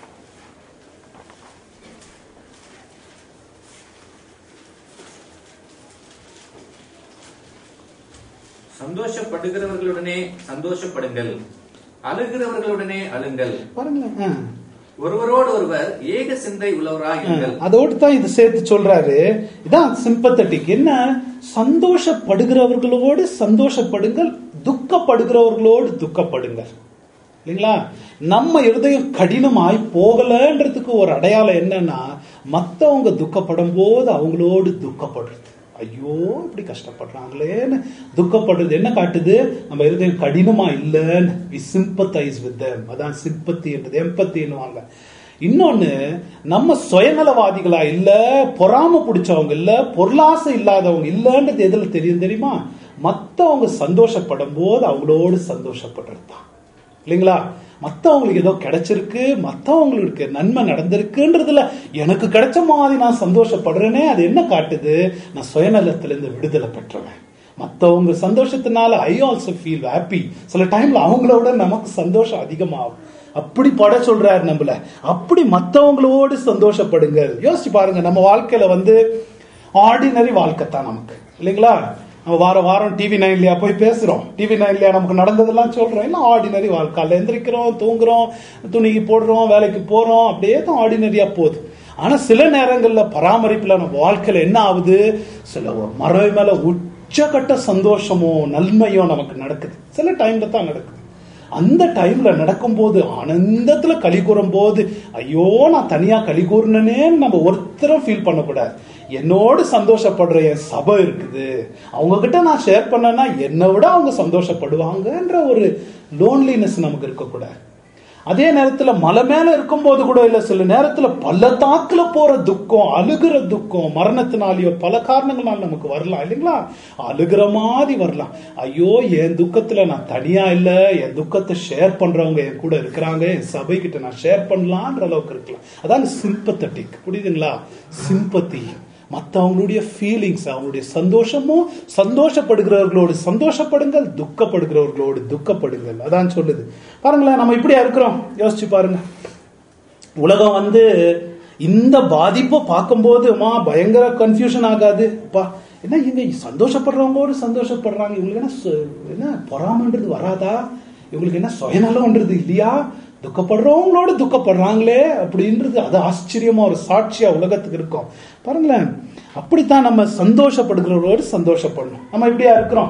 சந்தோஷப்படுகிறவர்களுடனே சந்தோஷப்படுங்கள் அழுகிறவர்களுடனே அழுங்கள் பாருங்களேன் ஆ. ஒருவரோடு ஒருவர் ஏக சிந்தை உள்ளவராயிருங்கள் அதோடு தான் இது சேர்த்து சொல்றாரு இதான் சிம்பத்தட்டிக் என்ன சந்தோஷப்படுகிறவர்களோடு சந்தோஷப்படுங்கள் துக்கப்படுகிறவர்களோடு துக்கப்படுங்கள் இல்லைங்களா நம்ம இருதயம் கடினமாய் போகலன்றதுக்கு ஒரு அடையாளம் என்னன்னா மத்தவங்க துக்கப்படும் போது அவங்களோடு துக்கப்படுறது ஐயோ இப்படி கஷ்டப்படுறாங்களேன்னு துக்கப்படுறது என்ன காட்டுது நம்ம இருதயம் கடினமா இல்லைன்னு வி சிம்பத்தைஸ் வித் them அதான் சிம்பத்தின்றது எம்பத்தின்னுவாங்க இன்னொன்னு நம்ம சுயநலவாதிகளா இல்ல பொறாம பிடிச்சவங்க இல்ல பொருளாசை இல்லாதவங்க இல்லன்றது எதுல தெரியும் தெரியுமா மத்தவங்க சந்தோஷப்படும் போது அவங்களோடு சந்தோஷப்படுறது தான் இல்லைங்களா மத்தவங்களுக்கு ஏதோ கிடைச்சிருக்கு மத்தவங்களுக்கு நன்மை நடந்திருக்குன்றதுல எனக்கு கிடைச்ச மாதிரி நான் சந்தோஷப்படுறேனே அது என்ன காட்டுது நான் சுயநலத்திலிருந்து விடுதலை பெற்றவன் மத்தவங்க சந்தோஷத்தினால ஐ ஆல்சோ ஃபீல் ஹாப்பி சில டைம்ல அவங்களோட நமக்கு சந்தோஷம் அதிகமாகும் அப்படி பட சொல்றாரு நம்மள அப்படி மத்தவங்களோடு சந்தோஷப்படுங்க யோசிச்சு பாருங்க நம்ம வாழ்க்கையில வந்து ஆர்டினரி வாழ்க்கை தான் நமக்கு இல்லைங்களா நம்ம வாரம் வாரம் டிவி நைன்லயா போய் பேசுறோம் டிவி நைன்லயா நமக்கு நடந்ததெல்லாம் சொல்றோம் எல்லாம் ஆர்டினரி வாழ்க்கை காலைல எந்திரிக்கிறோம் தூங்குறோம் துணி போடுறோம் வேலைக்கு போறோம் அப்படியே தான் ஆர்டினரியா போகுது ஆனா சில நேரங்கள்ல பராமரிப்புல நம்ம வாழ்க்கையில என்ன ஆகுது சில ஒரு மறை மேல உச்சக்கட்ட சந்தோஷமும் நன்மையும் நமக்கு நடக்குது சில டைம்ல தான் நடக்குது அந்த டைம்ல நடக்கும்போது ஆனந்தத்துல களி கூறும் போது ஐயோ நான் தனியா களி கூறினேன்னு நம்ம ஒருத்தரும் ஃபீல் பண்ணக்கூடாது என்னோடு சந்தோஷப்படுற என் சபை இருக்குது அவங்க கிட்ட நான் ஷேர் பண்ணேன்னா என்னை விட அவங்க சந்தோஷப்படுவாங்கன்ற ஒரு லோன்லினஸ் நமக்கு இருக்கக்கூடாது அதே நேரத்துல மலை மேல இருக்கும்போது கூட இல்ல சில நேரத்துல பள்ளத்தாக்குல போற துக்கம் அழுகிற துக்கம் மரணத்தினாலேயோ பல காரணங்களால நமக்கு வரலாம் இல்லைங்களா அழுகிற மாதிரி வரலாம் ஐயோ என் துக்கத்துல நான் தனியா இல்ல என் துக்கத்தை ஷேர் பண்றவங்க என் கூட இருக்கிறாங்க என் சபை கிட்ட நான் ஷேர் பண்ணலான்ற அளவுக்கு இருக்கலாம் அதான் சிம்பத்தட்டிக் புரியுதுங்களா சிம்பத்தி மற்றவங்களுடைய ஃபீலிங்ஸ் அவங்களுடைய சந்தோஷமும் சந்தோஷப்படுகிறவர்களோடு சந்தோஷப்படுங்கள் துக்கப்படுகிறவர்களோடு துக்கப்படுங்கள் அதான் சொல்லுது பாருங்களேன் நம்ம இப்படியா இருக்கிறோம் யோசிச்சு பாருங்க உலகம் வந்து இந்த பாதிப்பை பார்க்கும்போது அம்மா பயங்கர கன்ஃபியூஷன் ஆகாது அப்பா என்ன இவங்க சந்தோஷப்படுறவங்களோடு சந்தோஷப்படுறாங்க இவங்களுக்கு என்ன சு- என்ன பொறாமன்றது வராதா இவங்களுக்கு என்ன சுயநலம்ன்றது இல்லையா துக்கப்படுறவங்களோட துக்கப்படுறாங்களே அப்படின்றது அது ஆச்சரியமா ஒரு சாட்சியா உலகத்துக்கு இருக்கும் பாருங்களேன் அப்படித்தான் நம்ம சந்தோஷப்படுகிறவர்களோடு சந்தோஷப்படணும் நம்ம இப்படியா இருக்கிறோம்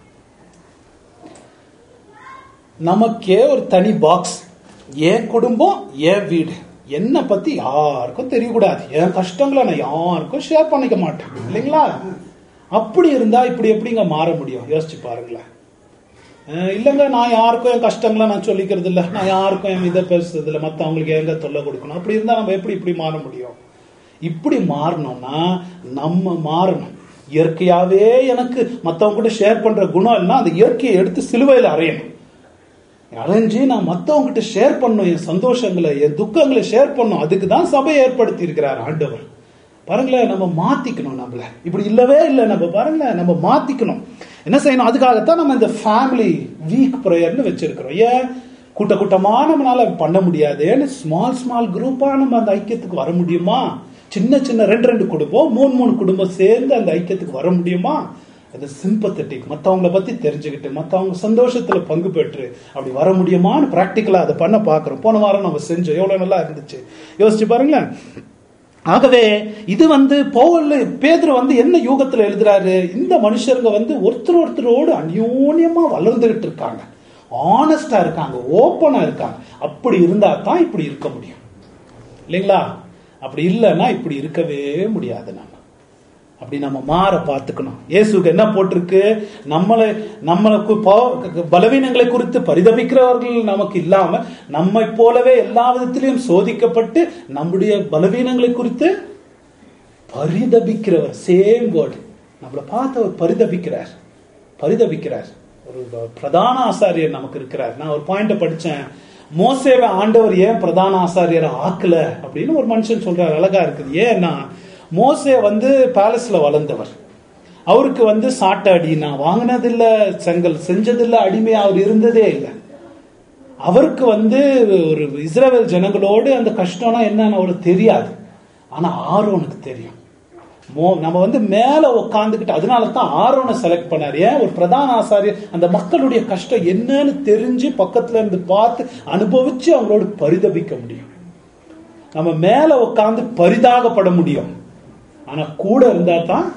நமக்கே ஒரு தனி பாக்ஸ் என் குடும்பம் என் வீடு என்னை பத்தி யாருக்கும் தெரியக்கூடாது என் கஷ்டங்களை நான் யாருக்கும் ஷேர் பண்ணிக்க மாட்டேன் இல்லைங்களா அப்படி இருந்தா இப்படி எப்படிங்க மாற முடியும் யோசிச்சு பாருங்களேன் அஹ் இல்லைங்க நான் யாருக்கும் என் கஷ்டங்களை நான் சொல்லிக்கிறது இல்லை நான் யாருக்கும் என் இதை பேசுறது இல்லை மற்றவங்களுக்கு எங்க தொல்லை கொடுக்கணும் அப்படி இருந்தா நம்ம எப்படி இப்படி மாற முடியும் இப்படி மாறணும்னா நம்ம மாறணும் இயற்கையாவே எனக்கு மற்றவங்க கூட ஷேர் பண்ற குணம் இல்லைன்னா அந்த இயற்கையை எடுத்து சிலுவையில் அறையணும் அலைஞ்சு நான் மற்றவங்ககிட்ட ஷேர் பண்ணும் என் சந்தோஷங்களை என் துக்கங்களை ஷேர் பண்ணும் அதுக்கு தான் சபையை ஏற்படுத்தி இருக்கிறார் ஆண்டவர் பாருங்களேன் நம்ம மாத்திக்கணும் நம்மள இப்படி இல்லவே இல்லை நம்ம பாருங்களேன் நம்ம மாத்திக்கணும் என்ன செய்யணும் அதுக்காகத்தான் நம்ம இந்த ஃபேமிலி வீக் ப்ரேயர்னு வச்சிருக்கிறோம் ஏன் கூட்ட கூட்டமா நம்மளால பண்ண முடியாதுன்னு ஸ்மால் ஸ்மால் குரூப்பா நம்ம அந்த ஐக்கியத்துக்கு வர முடியுமா சின்ன சின்ன ரெண்டு ரெண்டு குடும்பம் மூணு மூணு குடும்பம் சேர்ந்து அந்த ஐக்கியத்துக்கு வர முடியுமா அது சிம்பத்தட்டிக் மற்றவங்கள பத்தி தெரிஞ்சுக்கிட்டு மற்றவங்க சந்தோஷத்துல பங்கு பெற்று அப்படி வர முடியுமான்னு ப்ராக்டிக்கலா அதை பண்ண பார்க்குறோம் போன வாரம் நம்ம செஞ்சோம் எவ்வளவு நல்லா இருந்துச்சு யோசிச்சு பாருங்களேன் ஆகவே இது வந்து பவுல் பேதுரு வந்து என்ன யூகத்துல எழுதுறாரு இந்த மனுஷருங்க வந்து ஒருத்தர் ஒருத்தரோடு அந்யோன்யமா வளர்ந்துகிட்டு இருக்காங்க ஆனஸ்டா இருக்காங்க ஓப்பனா இருக்காங்க அப்படி இருந்தா தான் இப்படி இருக்க முடியும் இல்லைங்களா அப்படி இல்லைன்னா இப்படி இருக்கவே முடியாது நம்ம அப்படி நம்ம மாற பார்த்துக்கணும் இயேசுக்கு என்ன போட்டிருக்கு நம்மளை நம்மளுக்கு போ- பலவீனங்களை குறித்து பரிதபிக்கிறவர்கள் நமக்கு இல்லாம நம்மை போலவே எல்லா விதத்திலையும் சோதிக்கப்பட்டு நம்முடைய பலவீனங்களை குறித்து பரிதபிக்கிறவர் சேம் வேர்டு நம்மளை பார்த்து அவர் பரிதபிக்கிறார் பரிதபிக்கிறார் ஒரு ப- பிரதான ஆசாரியர் நமக்கு இருக்கிறார் நான் ஒரு பாயிண்ட படிச்சேன் மோசேவை ஆண்டவர் ஏன் பிரதான ஆசாரியரை ஆக்கல அப்படின்னு ஒரு மனுஷன் சொல்றாரு அழகா இருக்குது ஏன்னா மோசே வந்து பேலஸ்ல வளர்ந்தவர் அவருக்கு வந்து சாட்டை அடி நான் வாங்கினதில்ல செங்கல் செஞ்சதில்ல அடிமையா அவர் இருந்ததே இல்லை அவருக்கு வந்து ஒரு இஸ்ரவேல் ஜனங்களோடு அந்த கஷ்டம்னா என்னன்னு அவருக்கு தெரியாது ஆனா ஆரோனுக்கு தெரியும் மோ நம்ம வந்து மேல உட்காந்துக்கிட்டு அதனால தான் ஆரோனை செலக்ட் பண்ணாரு ஏன் ஒரு பிரதான ஆசாரியர் அந்த மக்களுடைய கஷ்டம் என்னன்னு தெரிஞ்சு பக்கத்துல இருந்து பார்த்து அனுபவிச்சு அவங்களோட பரிதபிக்க முடியும் நம்ம மேல உட்காந்து பரிதாகப்பட முடியும் ஆனா கூட இருந்தா தான்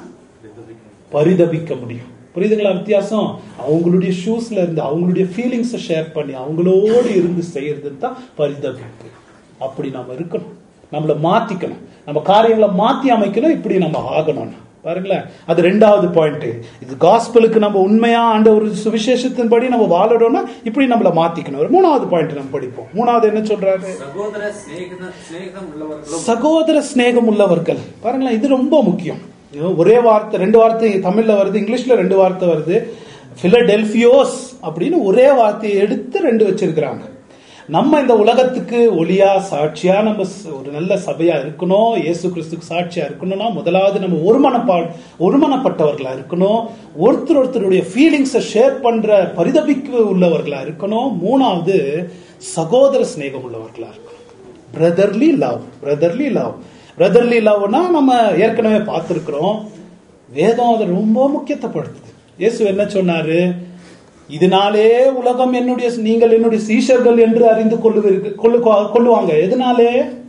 பரிதபிக்க முடியும் புரியுதுங்களா வித்தியாசம் அவங்களுடைய ஷூஸ்ல இருந்து அவங்களுடைய ஃபீலிங்ஸை ஷேர் பண்ணி அவங்களோடு இருந்து செய்யறது தான் பரிதபிப்பு அப்படி நம்ம இருக்கணும் நம்மளை மாத்திக்கணும் நம்ம காரியங்களை மாத்தி அமைக்கணும் இப்படி நம்ம ஆகணும் பாருங்களேன் அது ரெண்டாவது பாயிண்ட் இது காஸ்பலுக்கு நம்ம உண்மையா ஆண்ட ஒரு சுவிசேஷத்தின்படி நம்ம வாழணும்னா இப்படி நம்மளை மாத்திக்கணும் ஒரு மூணாவது பாயிண்ட் நம்ம படிப்போம் மூணாவது என்ன சொல்றாரு சகோதர சிநேகித சிநேகிதம் உள்ளவர்களும் சகோதர சிநேகம் உள்ளவர்கள் பாருங்களேன் இது ரொம்ப முக்கியம் இது ஒரே வார்த்தை ரெண்டு வார்த்தை தமிழ்ல வருது இங்கிலீஷ்ல ரெண்டு வார்த்தை வருது பிலடெல்பியோஸ் அப்படின்னு ஒரே வார்த்தையை எடுத்து ரெண்டு வச்சிருக்கிறாங்க நம்ம இந்த உலகத்துக்கு ஒளியா சாட்சியா நம்ம ச- ஒரு நல்ல சபையா இருக்கணும் இயேசு கிறிஸ்துக்கு சாட்சியா இருக்கணும்னா முதலாவது நம்ம ஒருமனப்பா ஒருமனப்பட்டவர்களா இருக்கணும் ஒருத்தர் ஒருத்தருடைய ஃபீலிங்ஸை ஷேர் பண்ற பரிதபிக்கு உள்ளவர்களா இருக்கணும் மூணாவது சகோதர சிநேகம் உள்ளவர்களா இருக்கணும் brotherly love brotherly love brotherly லவ்னா நம்ம ஏற்கனவே பார்த்துருக்கிறோம் வேதம் அதை ரொம்ப முக்கியத்துவப்படுத்துது இயேசு என்ன சொன்னாரு இதனாலே உலகம் என்னுடைய நீங்கள் என்னுடைய சீஷர்கள் என்று அறிந்து கொள்ளுவீர்கள் கொள்ளு கொள்ளுவாங்க எதனாலே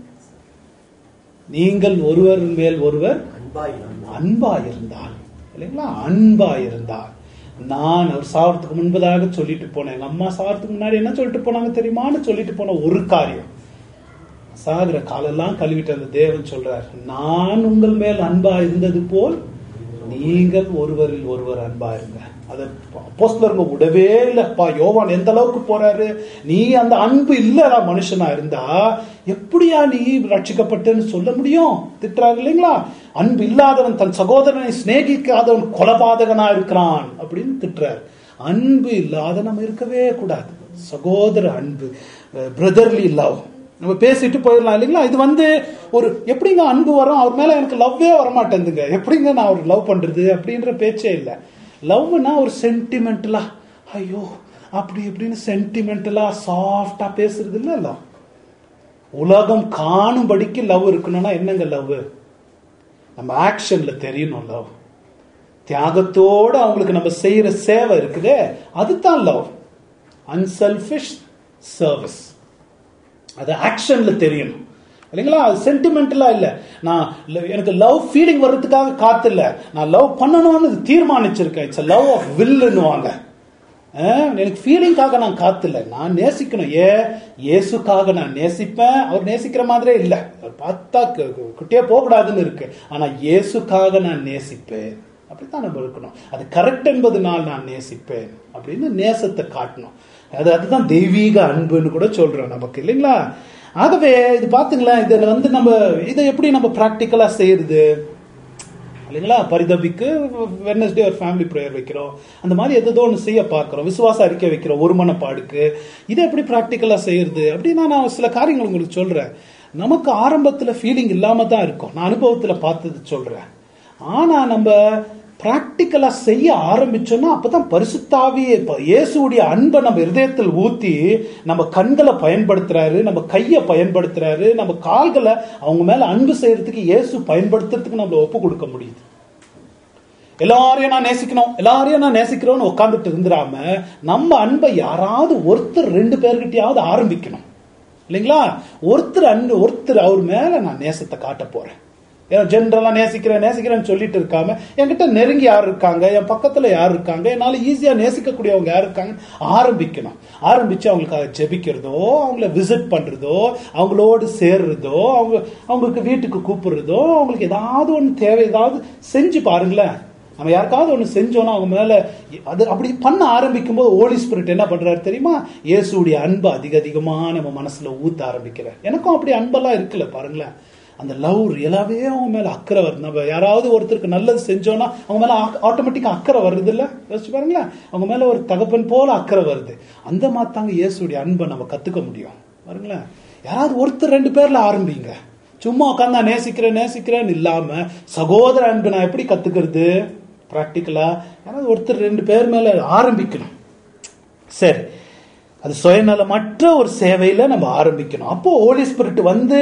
நீங்கள் ஒருவர் மேல் ஒருவர் அன்பா இருந்தால் இல்லைங்களா அன்பா இருந்தால் நான் அவர் சாவறதுக்கு முன்பதாக சொல்லிட்டு போனேன் எங்க அம்மா சாவறதுக்கு முன்னாடி என்ன சொல்லிட்டு போனாங்க தெரியுமான்னு சொல்லிட்டு போன ஒரு காரியம் சாகிற காலெல்லாம் கழுவிட்டு அந்த தேவன் சொல்றார் நான் உங்கள் மேல் அன்பா இருந்தது போல் நீங்கள் ஒருவரில் ஒருவர் அன்பா இருங்க அதை அப்போஸ்தலருங்க விடவே இல்லப்பா யோவான் எந்த அளவுக்கு போறாரு நீ அந்த அன்பு இல்லடா மனுஷனா இருந்தா எப்படியா நீ ரட்சிக்கப்பட்டேன்னு சொல்ல முடியும் திட்டுறாரு இல்லைங்களா அன்பு இல்லாதவன் தன் சகோதரனை சிநேகிக்காதவன் கொலபாதகனா இருக்கிறான் அப்படின்னு திட்டுறாரு அன்பு இல்லாத நம்ம இருக்கவே கூடாது சகோதர அன்பு பிரதர்லி லவ் நம்ம பேசிட்டு போயிடலாம் இல்லைங்களா இது வந்து ஒரு எப்படிங்க அன்பு வரும் அவர் மேல எனக்கு லவ்வே வரமாட்டேங்குதுங்க எப்படிங்க நான் அவர் லவ் பண்றது அப்படின்ற பேச்சே இல்லை லவ்னா ஒரு சென்டிமெண்டலா ஐயோ அப்படி இப்படின்னு சென்டிமெண்டலா சாஃப்டா பேசுறது இல்ல லவ் உலகம் காணும்படிக்கு லவ் இருக்கணும்னா என்னங்க லவ் நம்ம ஆக்ஷன்ல தெரியணும் லவ் தியாகத்தோட அவங்களுக்கு நம்ம செய்யற சேவை இருக்குதே அதுதான் லவ் அன்செல்ஃபிஷ் சர்வீஸ் அது ஆக்ஷன்ல தெரியணும் இல்லைங்களா அது சென்டிமெண்டலா இல்ல நான் ல- எனக்கு லவ் ஃபீலிங் வர்றதுக்காக காத்து இல்ல நான் லவ் பண்ணணும்னு தீர்மானிச்சிருக்கேன் இட்ஸ் லவ் ஆஃப் வில்லுன்னுவாங்க எனக்கு ஃபீலிங்காக நான் காத்துல நான் நேசிக்கணும் ஏ இயேசுக்காக நான் நேசிப்பேன் அவர் நேசிக்கிற மாதிரியே இல்லை அவர் பார்த்தா கு- கு- குட்டியே போகக்கூடாதுன்னு இருக்கு ஆனா இயேசுக்காக நான் நேசிப்பேன் அப்படித்தான் நம்ம இருக்கணும் அது கரெக்ட் என்பதனால் நான் நேசிப்பேன் அப்படின்னு நேசத்தை காட்டணும் அது அதுதான் தெய்வீக அன்புன்னு கூட சொல்றோம் நமக்கு இல்லைங்களா ஆகவே இது பாத்துங்களேன் இதுல வந்து நம்ம இதை எப்படி நம்ம பிராக்டிக்கலா செய்யறது இல்லைங்களா பரிதபிக்கு வெனஸ்டே ஒரு ஃபேமிலி ப்ரேயர் வைக்கிறோம் அந்த மாதிரி எதோ ஒன்று செய்ய பார்க்குறோம் விசுவாச அறிக்கை வைக்கிறோம் ஒரு மனப்பாடுக்கு இதை எப்படி ப்ராக்டிக்கலாக செய்யறது அப்படின்னா நான் சில காரியங்கள் உங்களுக்கு சொல்கிறேன் நமக்கு ஆரம்பத்தில் ஃபீலிங் இல்லாமல் தான் இருக்கும் நான் அனுபவத்தில் பார்த்தது சொல்கிறேன் ஆனால் நம்ம ப்ராக்டிக்கலாக செய்ய ஆரம்பிச்சோம்னா அப்பதான் பரிசுத்தாவியே இப்ப இயேசுடைய அன்பை நம்ம இருதயத்தில் ஊத்தி நம்ம கண்களை பயன்படுத்துறாரு நம்ம கையை பயன்படுத்துறாரு நம்ம கால்களை அவங்க மேல அன்பு செய்யறதுக்கு இயேசு பயன்படுத்துறதுக்கு நம்மள ஒப்பு கொடுக்க முடியுது எல்லாரையும் நான் நேசிக்கணும் எல்லாரையும் நான் நேசிக்கிறோம்னு உட்காந்துட்டு இருந்துடாம நம்ம அன்பை யாராவது ஒருத்தர் ரெண்டு பேர்கிட்டயாவது ஆரம்பிக்கணும் இல்லைங்களா ஒருத்தர் அன்பு ஒருத்தர் அவர் மேல நான் நேசத்தை காட்ட போறேன் ஜென்ரலா நேசிக்கிறேன் நேசிக்கிறேன்னு சொல்லிட்டு இருக்காம என்கிட்ட நெருங்கி யார் இருக்காங்க என் பக்கத்துல யார் இருக்காங்க என்னால ஈஸியா நேசிக்கக்கூடியவங்க யார் இருக்காங்க ஆரம்பிக்கணும் ஆரம்பிச்சு அவங்களுக்காக ஜெபிக்கிறதோ அவங்கள விசிட் பண்றதோ அவங்களோடு சேர்றதோ அவங்க அவங்களுக்கு வீட்டுக்கு கூப்பிடுறதோ அவங்களுக்கு ஏதாவது ஒன்று தேவை ஏதாவது செஞ்சு பாருங்களேன் நம்ம யாருக்காவது ஒன்று செஞ்சோன்னா அவங்க மேல அது அப்படி பண்ண ஆரம்பிக்கும் போது ஓலி ஸ்பிரிட் என்ன பண்றாரு தெரியுமா இயேசுடைய அன்பு அதிக அதிகமா நம்ம மனசுல ஊத்த ஆரம்பிக்கிறார் எனக்கும் அப்படி அன்பெல்லாம் இருக்குல்ல பாருங்களேன் அந்த லவ் ரியலாவே அவங்க மேல அக்கறை வருது நம்ம யாராவது ஒருத்தருக்கு நல்லது செஞ்சோம்னா அவங்க மேல ஆட்டோமேட்டிக்கா அக்கறை வருது இல்ல யோசிச்சு பாருங்களேன் அவங்க மேல ஒரு தகப்பன் போல அக்கறை வருது அந்த மாதிரி தாங்க இயேசுடைய அன்பை நம்ம கத்துக்க முடியும் பாருங்களேன் யாராவது ஒருத்தர் ரெண்டு பேர்ல ஆரம்பிங்க சும்மா உட்காந்து நேசிக்கிறேன் நேசிக்கிறேன்னு இல்லாம சகோதர அன்பு நான் எப்படி கத்துக்கிறது ப்ராக்டிக்கலா யாராவது ஒருத்தர் ரெண்டு பேர் மேல ஆரம்பிக்கணும் சரி அது சுயநலமற்ற ஒரு சேவையில நம்ம ஆரம்பிக்கணும் அப்போ ஹோலி ஸ்பிரிட் வந்து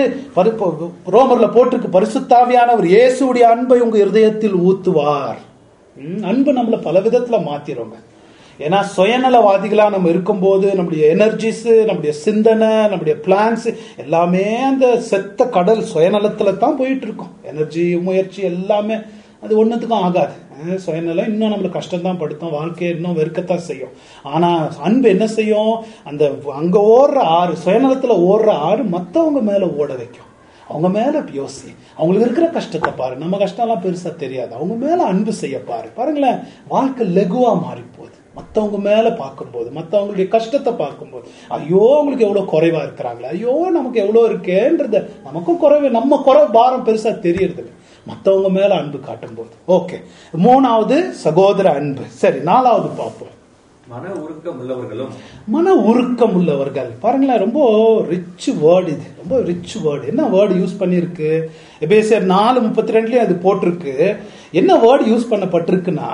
ரோமர்ல போட்டிருக்கு பரிசுத்தாவியானவர் இயேசுடைய அன்பை உங்க இருதயத்தில் ஊத்துவார் அன்பு நம்மள பல விதத்துல மாத்திரோங்க ஏன்னா சுயநலவாதிகளா நம்ம இருக்கும்போது நம்முடைய எனர்ஜிஸ் நம்முடைய சிந்தனை நம்முடைய பிளான்ஸ் எல்லாமே அந்த செத்த கடல் சுயநலத்துல தான் போயிட்டு இருக்கோம் எனர்ஜி முயற்சி எல்லாமே அது ஒன்றுத்துக்கும் ஆகாது சுயநலம் இன்னும் நம்மளை கஷ்டம் தான் படுத்தும் வாழ்க்கையை இன்னும் வெறுக்கத்தான் செய்யும் ஆனா அன்பு என்ன செய்யும் அந்த அங்க ஓடுற ஆறு சுயநலத்துல ஓடுற ஆறு மத்தவங்க மேல ஓட வைக்கும் அவங்க மேல யோசி அவங்களுக்கு இருக்கிற கஷ்டத்தை பாரு நம்ம கஷ்டம்லாம் பெருசா தெரியாது அவங்க மேல அன்பு செய்ய பாரு பாருங்களேன் வாழ்க்கை லெகுவா மாறி போகுது மற்றவங்க மேல பார்க்கும்போது மற்றவங்களுடைய கஷ்டத்தை பார்க்கும்போது ஐயோ அவங்களுக்கு எவ்வளவு குறைவா இருக்கிறாங்களே ஐயோ நமக்கு எவ்வளவு இருக்கேன்றது நமக்கும் குறைவு நம்ம குறை பாரம் பெருசா தெரியறது இல்லை மற்றவங்க மேல அன்பு காட்டும் போது ஓகே மூணாவது சகோதர அன்பு சரி நாலாவது பார்ப்போம் மன உருக்கம் உள்ளவர்களும் மன உருக்கம் உள்ளவர்கள் பாருங்களேன் ரொம்ப ரிச் வேர்டு இது ரொம்ப ரிச் வேர்டு என்ன வேர்டு யூஸ் பண்ணிருக்கு எபேசியர் நாலு முப்பத்தி ரெண்டுலயும் அது போட்டிருக்கு என்ன வேர்டு யூஸ் பண்ணப்பட்டிருக்குன்னா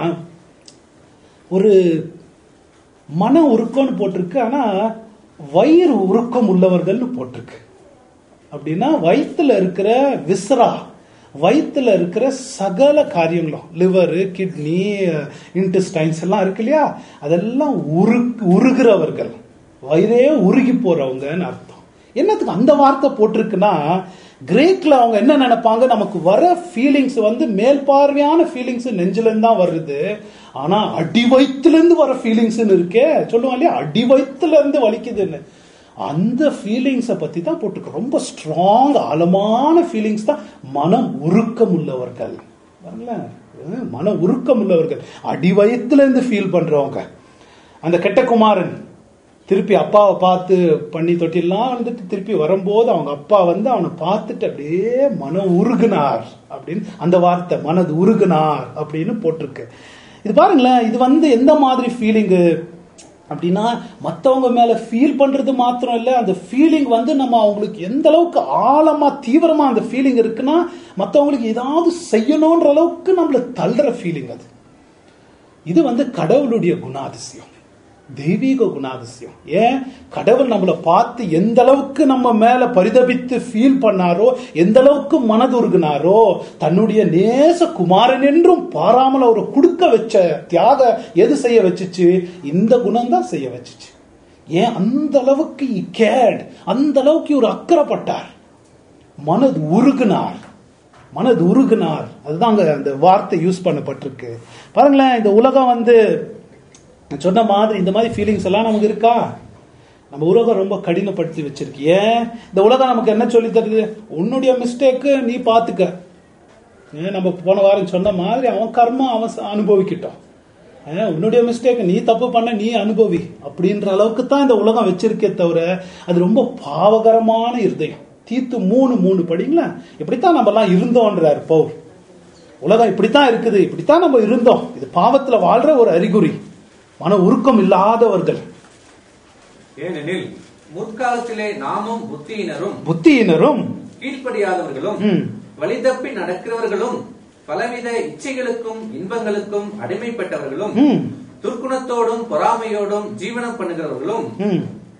ஒரு மன உருக்கம்னு போட்டிருக்கு ஆனா வயிறு உருக்கம் உள்ளவர்கள்னு போட்டிருக்கு அப்படின்னா வயிற்றுல இருக்கிற விஸ்ரா வயிற்றுல இருக்கிற சகல காரியங்களும் லிவரு கிட்னி இன்டெஸ்டைன்ஸ் எல்லாம் இருக்கு இல்லையா அதெல்லாம் உரு உருகிறவர்கள் வயிறே உருகி போறவங்கன்னு அர்த்தம் என்னத்துக்கு அந்த வார்த்தை போட்டிருக்குன்னா கிரேக்ல அவங்க என்ன நினைப்பாங்க நமக்கு வர ஃபீலிங்ஸ் வந்து மேல் பார்வையான ஃபீலிங்ஸ் நெஞ்சில இருந்து தான் வருது ஆனா அடி வயிற்றுல இருந்து வர ஃபீலிங்ஸ் இருக்கே சொல்லுவாங்க இல்லையா அடி வயிற்றுல இருந்து வலிக்குதுன்னு அந்த ஃபீலிங்ஸை பத்தி தான் போட்டிருக்கு ரொம்ப ஸ்ட்ராங் ஆழமான ஃபீலிங்ஸ் தான் மனம் உருக்கம் உள்ளவர்கள் மன உருக்கம் உள்ளவர்கள் அடி வயத்துல இருந்து ஃபீல் பண்றவங்க அந்த கெட்ட குமாரன் திருப்பி அப்பாவை பார்த்து பண்ணி தொட்டிலாம் வந்துட்டு திருப்பி வரும்போது அவங்க அப்பா வந்து அவனை பார்த்துட்டு அப்படியே மனம் உருகுனார் அப்படின்னு அந்த வார்த்தை மனது உருகுனார் அப்படின்னு போட்டிருக்கு இது பாருங்களேன் இது வந்து எந்த மாதிரி ஃபீலிங்கு அப்படின்னா மற்றவங்க மேல ஃபீல் பண்றது மாத்திரம் இல்லை அந்த ஃபீலிங் வந்து நம்ம அவங்களுக்கு எந்த அளவுக்கு ஆழமா தீவிரமா அந்த ஃபீலிங் இருக்குன்னா மற்றவங்களுக்கு ஏதாவது செய்யணுன்ற அளவுக்கு நம்மள தள்ளுற ஃபீலிங் அது இது வந்து கடவுளுடைய குணாதிசயம் தெய்வீக குணாதிசயம் ஏன் கடவுள் நம்மளை பார்த்து எந்த அளவுக்கு நம்ம மேல பரிதபித்து ஃபீல் பண்ணாரோ எந்த அளவுக்கு மனதுருகினாரோ தன்னுடைய நேச குமாரன் என்றும் பாராமல் அவரை கொடுக்க வச்ச தியாக எது செய்ய வச்சுச்சு இந்த குணம் தான் செய்ய வச்சுச்சு ஏன் அந்த அளவுக்கு கேட் அந்த அளவுக்கு ஒரு அக்கறைப்பட்டார் மனது உருகுனார் மனது உருகுனார் அதுதான் அங்க அந்த வார்த்தை யூஸ் பண்ணப்பட்டிருக்கு பாருங்களேன் இந்த உலகம் வந்து சொன்ன மாதிரி இந்த மாதிரி ஃபீலிங்ஸ் எல்லாம் நமக்கு இருக்கா நம்ம உலகம் ரொம்ப கடினப்படுத்தி வச்சிருக்கு ஏன் இந்த உலகம் நமக்கு என்ன சொல்லி தருது உன்னுடைய மிஸ்டேக்கு நீ பாத்துக்க ஏன் நம்ம போன வாரம் சொன்ன மாதிரி அவன் கர்மா அவன் ச- அனுபவிக்கட்டும் ஏன் உன்னுடைய மிஸ்டேக் நீ தப்பு பண்ண நீ அனுபவி அப்படின்ற அளவுக்கு தான் இந்த உலகம் வச்சிருக்கே தவிர அது ரொம்ப பாவகரமான இருதயம் தீத்து மூணு மூணு படிங்களா இப்படித்தான் நம்ம எல்லாம் இருந்தோன்றார் பவுல் உலகம் இப்படித்தான் இருக்குது இப்படித்தான் நம்ம இருந்தோம் இது பாவத்துல வாழ்ற ஒரு அறிகுறி மன உருக்கம் இல்லாதவர்கள் ஏனெனில் முற்காலத்திலே நாமும் புத்தியினரும் புத்தியினரும் கீழ்ப்படியாதவர்களும் ம். வழிதப்பி நடக்கிறவர்களும் பலவித இச்சைகளுக்கும் இன்பங்களுக்கும் அடிமைப்பட்டவர்களும் ம், துர்க்குணத்தோடும் பொறாமையோடும் ஜீவனம் பண்ணுகிறவர்களும் ம்.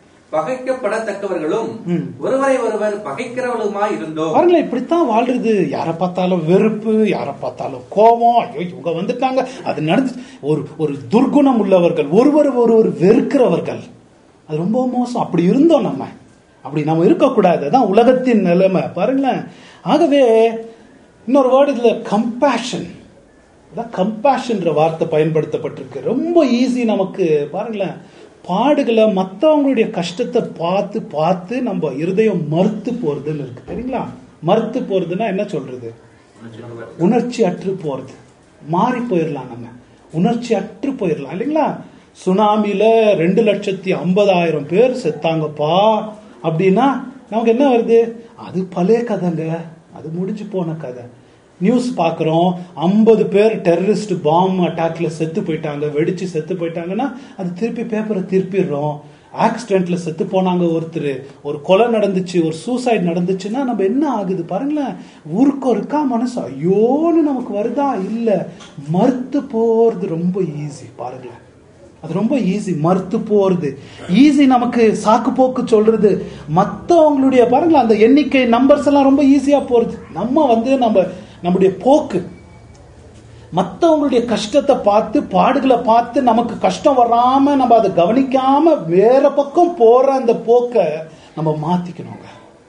பகைக்கப்படத்தக்கவர்களும் ம். ஒருவரை ஒருவர் பகைக்கிறவர்களுமாய் இருந்தோம் பாருங்களேன் இப்படித்தான் வாழ்றது யாரை பார்த்தாலும் வெறுப்பு யாரை பார்த்தாலும் கோபம் ஐயோ இவங்க வந்துட்டாங்க அது நடந்து ஒரு ஒரு துர்குணம் உள்ளவர்கள் ஒருவர் ஒருவர் வெறுக்கிறவர்கள் அது ரொம்ப மோசம் அப்படி இருந்தோம் நம்ம அப்படி நம்ம இருக்கக்கூடாது அதான் உலகத்தின் நிலைமை பாருங்களேன் ஆகவே இன்னொரு வேர்டு இதுல கம்பேஷன் அதான் கம்பேஷன்ற வார்த்தை பயன்படுத்தப்பட்டிருக்கு ரொம்ப ஈஸி நமக்கு பாருங்களேன் பாடுகளை மற்றவங்களுடைய கஷ்டத்தை பார்த்து பார்த்து நம்ம இருதயம் மறுத்து போறதுன்னு இருக்கு தெரியுங்களா மறுத்து போறதுன்னா என்ன சொல்றது உணர்ச்சி அற்று போறது மாறி போயிடலாம் நம்ம உணர்ச்சி அற்று போயிடலாம் இல்லைங்களா சுனாமில ரெண்டு லட்சத்தி ஐம்பதாயிரம் பேர் செத்தாங்கப்பா அப்படின்னா நமக்கு என்ன வருது அது பழைய கதைங்க அது முடிஞ்சு போன கதை நியூஸ் பார்க்குறோம் ஐம்பது பேர் டெரரிஸ்ட் பாம் அட்டாக்ல செத்து போயிட்டாங்க வெடிச்சு செத்து போயிட்டாங்கன்னா அது திருப்பி பேப்பரை திருப்பிடுறோம் ஆக்சிடென்ட்ல செத்து போனாங்க ஒருத்தர் ஒரு கொலை நடந்துச்சு ஒரு சூசைட் நடந்துச்சுன்னா நம்ம என்ன ஆகுது பாருங்களேன் ஊருக்கும் இருக்கா மனசு ஐயோன்னு நமக்கு வருதா இல்ல மறுத்து போறது ரொம்ப ஈஸி பாருங்களேன் அது ரொம்ப ஈஸி மறுத்து போறது ஈஸி நமக்கு சாக்கு போக்கு சொல்றது மற்றவங்களுடைய பாருங்களேன் அந்த எண்ணிக்கை நம்பர்ஸ் எல்லாம் ரொம்ப ஈஸியா போறது நம்ம வந்து நம்ம நம்முடைய போக்கு மற்றவங்களுடைய கஷ்டத்தை பார்த்து பாடுகளை பார்த்து நமக்கு கஷ்டம் வராம நம்ம அதை கவனிக்காம வேற பக்கம் போற அந்த போக்கை நம்ம மாத்திக்கணுங்க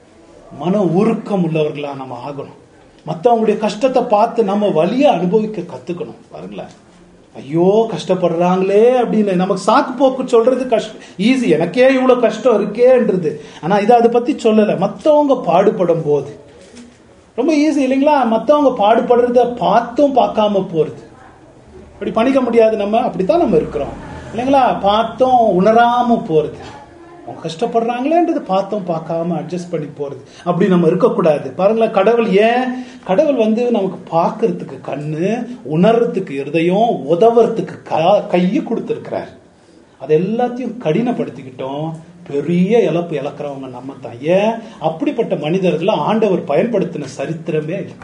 மன உருக்கம் உள்ளவர்களா நம்ம ஆகணும் மற்றவங்களுடைய கஷ்டத்தை பார்த்து நம்ம வலியை அனுபவிக்க கத்துக்கணும் பாருங்களேன் ஐயோ கஷ்டப்படுறாங்களே அப்படின்னு நமக்கு சாக்கு போக்கு சொல்றது கஷ்டம் ஈஸி எனக்கே இவ்வளவு கஷ்டம் இருக்கேன்றது ஆனா இதை அதை பத்தி சொல்லல மத்தவங்க பாடுபடும் போது ரொம்ப ஈஸி இல்லைங்களா மத்தவங்க பாடுபடுறத பார்த்தும் பார்க்காம போறது அப்படி பண்ணிக்க முடியாது நம்ம அப்படித்தான் நம்ம இருக்கிறோம் இல்லைங்களா பார்த்தும் உணராம போறது அவங்க கஷ்டப்படுறாங்களேன்றது பார்த்தும் பார்க்காம அட்ஜஸ்ட் பண்ணி போறது அப்படி நம்ம இருக்கக்கூடாது பாருங்களேன் கடவுள் ஏன் கடவுள் வந்து நமக்கு பார்க்கறதுக்கு கண்ணு உணர்றதுக்கு இருதயம் உதவுறதுக்கு க- கையை கொடுத்துருக்கிறார் அது எல்லாத்தையும் கடினப்படுத்திக்கிட்டோம் பெரிய இழப்பு இழக்கிறவங்க நம்ம தான் ஏன் அப்படிப்பட்ட மனிதர்களை ஆண்டவர் பயன்படுத்தின சரித்திரமே இல்லை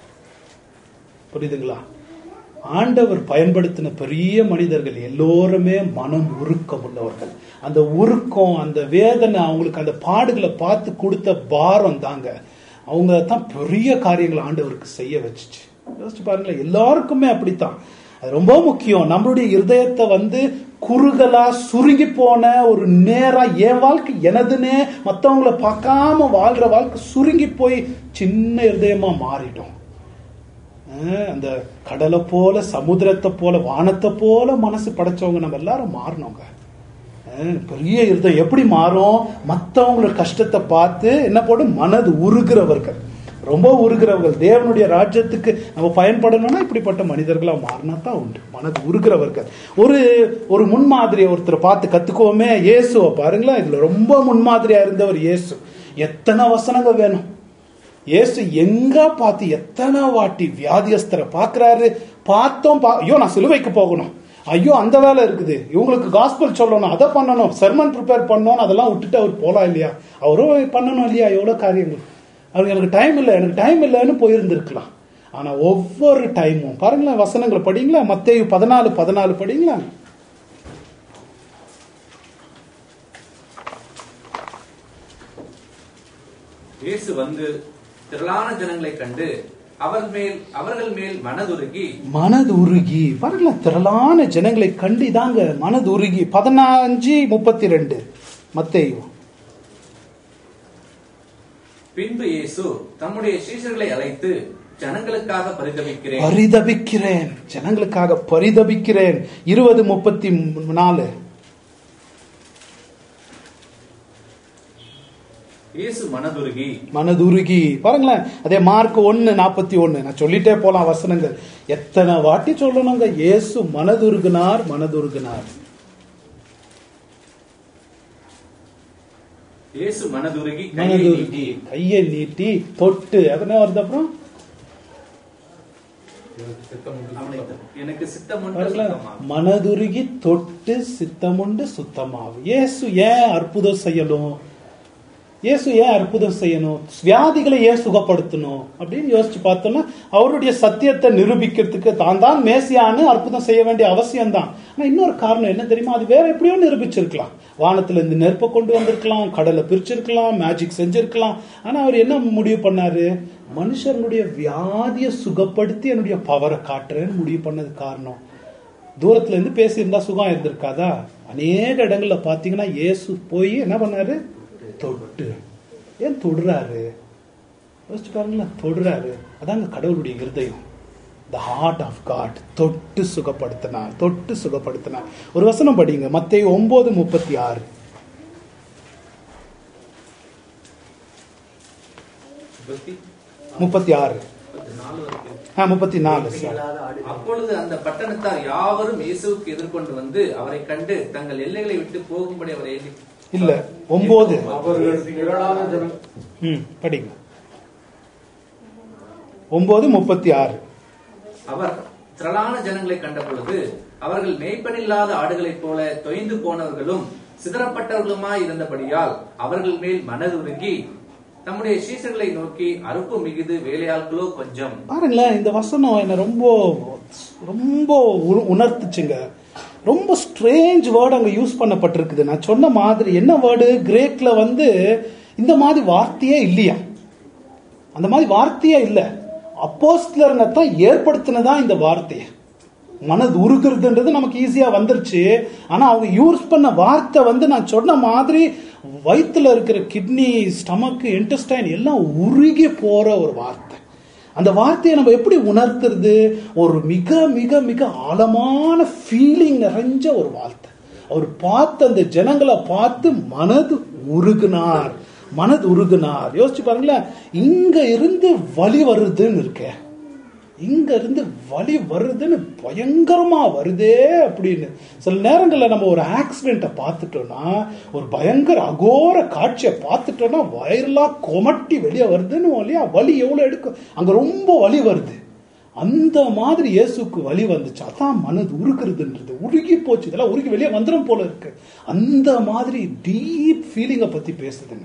புரியுதுங்களா ஆண்டவர் பயன்படுத்தின பெரிய மனிதர்கள் எல்லோருமே மனம் உருக்கம் உள்ளவர்கள் அந்த உருக்கம் அந்த வேதனை அவங்களுக்கு அந்த பாடுகளை பார்த்து கொடுத்த பாரம் தாங்க அவங்க தான் பெரிய காரியங்களை ஆண்டவருக்கு செய்ய வச்சுச்சு யோசிச்சு பாருங்களேன் எல்லாருக்குமே அப்படித்தான் அது ரொம்ப முக்கியம் நம்மளுடைய இருதயத்தை வந்து குறுகலா சுருங்கி போன ஒரு நேரா என் வாழ்க்கை எனதுன்னே மற்றவங்கள பார்க்காம வாழ்ற வாழ்க்கை சுருங்கி போய் சின்ன இருதயமா மாறிடும் அஹ் அந்த கடலை போல சமுத்திரத்தை போல வானத்தை போல மனசு படைச்சவங்க நம்ம எல்லாரும் மாறணுங்க அஹ் பெரிய இருதயம் எப்படி மாறும் மற்றவங்களோட கஷ்டத்தை பார்த்து என்ன போடும் மனது உருகிறவர்கள் ரொம்ப உருகிறவர்கள் தேவனுடைய ராஜ்யத்துக்கு நம்ம பயன்படணும்னா இப்படிப்பட்ட மனிதர்களா மாறினா தான் உண்டு மனது உருகிறவர்கள் ஒரு ஒரு முன்மாதிரியை ஒருத்தரை பார்த்து கத்துக்குவோமே இயேசுவை பாருங்களேன் இதுல ரொம்ப முன்மாதிரியா இருந்தவர் இயேசு எத்தனை வசனங்கள் வேணும் இயேசு எங்க பார்த்து எத்தனை வாட்டி வியாதியஸ்தரை பார்க்கறாரு பார்த்தோம் பா ஐயோ நான் சிலுவைக்கு போகணும் ஐயோ அந்த வேலை இருக்குது இவங்களுக்கு காஸ்பல் சொல்லணும் அதை பண்ணணும் செர்மன் ப்ரிப்பேர் பண்ணணும் அதெல்லாம் விட்டுட்டு அவர் போலாம் இல்லையா அவரும் பண்ணணும் இல்லையா எவ்வளவு காரியங்கள் அவருக்கு எனக்கு டைம் இல்லை எனக்கு டைம் இல்லைன்னு போயிருந்திருக்கலாம் ஆனா ஒவ்வொரு டைமும் பாருங்களேன் வசனங்களை படிங்களா மத்தேயு பதினாலு பதினாலு படிங்களா இயேசு வந்து திரளான ஜனங்களை கண்டு அவர் மேல் அவர்கள் மேல் மனதுருகி மனது உருகி பாருங்களேன் திரளான ஜனங்களை கண்டு இதாங்க மனது உருகி பதினஞ்சு முப்பத்தி ரெண்டு மத்தேயு பின்பு இயேசு தம்முடைய சீஷர்களை அழைத்து ஜனங்களுக்காக பரிதபிக்கிறேன் பரிதபிக்கிறேன் ஜனங்களுக்காக பரிதபிக்கிறேன் இருபது முப்பத்தி நாலு இயேசு மனதுருகி மனதுருகி பாருங்களேன் அதே மார்க் ஒன்னு நாற்பத்தி ஒன்னு நான் சொல்லிட்டே போலாம் வசனங்கள் எத்தனை வாட்டி சொல்லணுங்க இயேசு மனதுருகினார் மனதுருகினார் இயேசு மனதுருகி கையை மனதுருகி நீட்டி கையை நீட்டி தொட்டு அதனே வருது அப்புறம் எனக்கு சித்தம் உண்டு, அவனை சுத்தம். எனக்கு சித்தம் உண்டு பாருங்களேன், சுத்தமாகும். மனதுருகி தொட்டு சித்தமுண்டு சுத்தமாகும் இயேசு ஏன் அற்புதம் செய்யணும் இயேசு ஏன் அற்புதம் செய்யணும் வியாதிகளை ஏன் சுகப்படுத்தணும் அப்படின்னு யோசிச்சு பார்த்தோம்னா அவருடைய சத்தியத்தை நிரூபிக்கிறதுக்கு தான் தான் மேசியான்னு அற்புதம் செய்ய வேண்டிய அவசியம் தான் ஆனா இன்னொரு காரணம் என்ன தெரியுமா அது வேற எப்படியோ நிரூபிச்சிருக்கலாம் வானத்துல இருந்து நெருப்பை கொண்டு வந்திருக்கலாம் கடலை பிரிச்சிருக்கலாம் மேஜிக் செஞ்சிருக்கலாம் ஆனா அவர் என்ன முடிவு பண்ணாரு மனுஷனுடைய வியாதியை சுகப்படுத்தி என்னுடைய பவரை காட்டுறேன்னு முடிவு பண்ணது காரணம் தூரத்துல இருந்து பேசியிருந்தா சுகம் இருந்திருக்காதா அநேக இடங்கள்ல பாத்தீங்கன்னா இயேசு போய் என்ன பண்ணாரு தொட்டு ஏன் தொடுறாரு யோசிச்சு பாருங்களேன் தொடுறாரு அதாங்க கடவுளுடைய இருதயம் த ஹார்ட் ஆஃப் காட் தொட்டு சுகப்படுத்தினார் தொட்டு சுகப்படுத்தினார் ஒரு வசனம் படிங்க மத்தேயு ஒன்பது முப்பத்தி ஆறு இருபத்தி முப்பத்தி ஆறு நாலு வரைக்கும். ஆ முப்பத்தி நாலு சார் அப்பொழுது அந்த பட்டணத்தார் யாவரும் இயேசுவுக்கு எதிர்கொண்டு வந்து அவரை கண்டு தங்கள் எல்லைகளை விட்டு போகும்படி அவரை ஏவி- இல்ல ஒன்பது அவர்கள் திரளான ஜனம் ம் படிங்க ஒன்பது முப்பத்தி ஆறு அவர் திரளான ஜனங்களை கண்ட பொழுது அவர்கள் மேய்ப்பனில்லாத ஆடுகளைப் போல தொய்ந்து போனவர்களும் சிதறப்பட்டவர்களுமாய் இருந்தபடியால் அவர்கள் மேல் மனதுருகி தம்முடைய சீசர்களை நோக்கி அறுப்பு மிகுது வேலையாட்களோ கொஞ்சம் பாருங்களேன் இந்த வசனம் என்ன ரொம்ப ரொம்ப உ- உணர்த்துச்சுங்க ரொம்ப ஸ்ட்ரேஞ்ச் வேர்டு அங்க யூஸ் பண்ணப்பட்டிருக்குது நான் சொன்ன மாதிரி என்ன வேர்டு கிரேக்ல வந்து இந்த மாதிரி வார்த்தையே இல்லையா அந்த மாதிரி வார்த்தையே இல்ல அப்போஸ்தலருங்க தான் ஏற்படுத்தினதா இந்த வார்த்தையை மனது உருகுறதுன்றது நமக்கு ஈஸியா வந்துருச்சு ஆனா அவங்க யூஸ் பண்ண வார்த்தை வந்து நான் சொன்ன மாதிரி வயித்துல இருக்கிற கிட்னி ஸ்டமக் இன்டெஸ்டைன் எல்லாம் உருகி போற ஒரு வார்த்தை அந்த வார்த்தையை நம்ம எப்படி உணர்த்துறது ஒரு மிக மிக மிக ஆழமான ஃபீலிங் நிறைஞ்ச ஒரு வார்த்தை அவர் பார்த்து அந்த ஜனங்களை பார்த்து மனது உருகுனார் மனது உருகுனார் யோசிச்சு பாருங்களேன் இங்க இருந்து வலி வருதுன்னு இருக்கே இங்க இருந்து வலி வருதுன்னு பயங்கரமா வருதே அப்படின்னு சில நேரங்கள்ல நம்ம ஒரு ஆக்சிடென்ட்டை பார்த்துட்டோம்னா ஒரு பயங்கர அகோர காட்சியை பார்த்துட்டோம்னா வயர்லாம் கொமட்டி வெளியே வருதுன்னு இல்லையா வலி எவ்வளவு எடுக்கும் அங்க ரொம்ப வலி வருது அந்த மாதிரி இயேசுக்கு வலி வந்துச்சு அதான் மனது உருக்குறதுன்றது உருகி போச்சு இதெல்லாம் உருகி வெளியே வந்துடும் போல இருக்கு அந்த மாதிரி டீப் ஃபீலிங்கை பத்தி பேசுதுங்க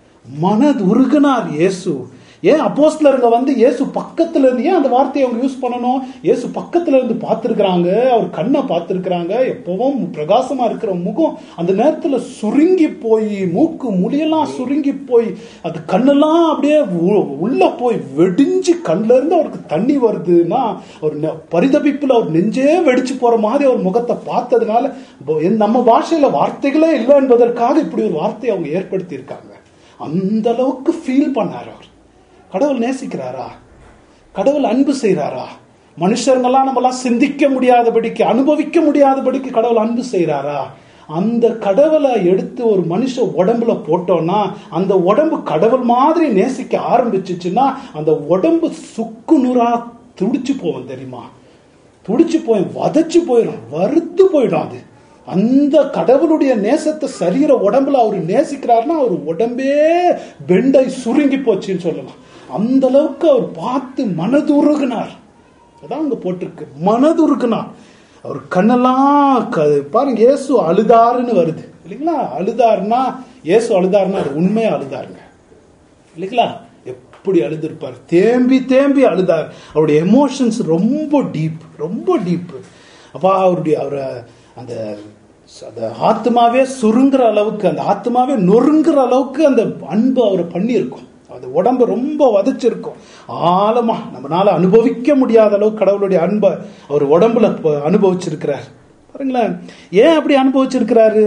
மனது உருகுனார் இயேசு ஏன் அப்போஸ்தலருங்க வந்து இயேசு பக்கத்துல இருந்து ஏன் அந்த வார்த்தையை அவங்க யூஸ் பண்ணணும் இயேசு பக்கத்துல இருந்து பார்த்திருக்கிறாங்க அவர் கண்ணை பார்த்திருக்கிறாங்க எப்பவும் பிரகாசமா இருக்கிற முகம் அந்த நேரத்துல சுருங்கி போய் மூக்கு முடியெல்லாம் சுருங்கி போய் அது கண்ணெல்லாம் அப்படியே உ- உள்ள போய் வெடிஞ்சு கண்ணுல இருந்து அவருக்கு தண்ணி வருதுன்னா அவர் நெ- பரிதபிப்புல அவர் நெஞ்சே வெடிச்சு போற மாதிரி அவர் முகத்தை பார்த்ததுனால ப- நம்ம பாஷையில வார்த்தைகளே இல்லை என்பதற்காக இப்படி ஒரு வார்த்தையை அவங்க ஏற்படுத்தி இருக்காங்க அந்த அளவுக்கு ஃபீல் பண்ணார் அவர் கடவுள் நேசிக்கிறாரா கடவுள் அன்பு செய்றாரா மனுஷருங்கெல்லாம் நம்மலாம் சிந்திக்க முடியாதபடிக்கு அனுபவிக்க முடியாதபடிக்கு கடவுள் அன்பு செய்றாரா அந்த கடவுளை எடுத்து ஒரு மனுஷ உடம்புல போட்டோம்னா அந்த உடம்பு கடவுள் மாதிரி நேசிக்க ஆரம்பிச்சுச்சுன்னா அந்த உடம்பு சுக்கு நூறா துடிச்சு போகும் தெரியுமா துடிச்சு போய் வதச்சு போயிடும் வறுத்து போயிடும் அது அந்த கடவுளுடைய நேசத்தை சரீர உடம்புல அவர் நேசிக்கிறாருன்னா அவர் உடம்பே பெண்டை சுருங்கி போச்சுன்னு சொல்லலாம் அந்த அளவுக்கு அவர் பார்த்து மனதுருகினார் அதான் அங்க போட்டிருக்கு மனதுருகினார் அவர் கண்ணெல்லாம் க- பாருங்க இயேசு அழுதாருன்னு வருது இல்லைங்களா அழுதாருன்னா இயேசு அழுதாருன்னா அது உண்மையா அழுதாருங்க இல்லைங்களா எப்படி அழுதுருப்பார் தேம்பி தேம்பி அழுதார் அவருடைய எமோஷன்ஸ் ரொம்ப டீப் ரொம்ப டீப் அப்பா அவருடைய அவரை அந்த அந்த ஆத்மாவே சுருங்குற அளவுக்கு அந்த ஆத்மாவே நொறுங்குற அளவுக்கு அந்த அன்பு அவரை பண்ணியிருக்கும் அது உடம்பு ரொம்ப வதச்சிருக்கும் ஆழமா நம்மளால அனுபவிக்க முடியாத அளவுக்கு கடவுளுடைய அன்பை அவர் உடம்புல ப- அனுபவிச்சிருக்கிறார் பாருங்களேன் ஏன் அப்படி அனுபவிச்சிருக்கிறாரு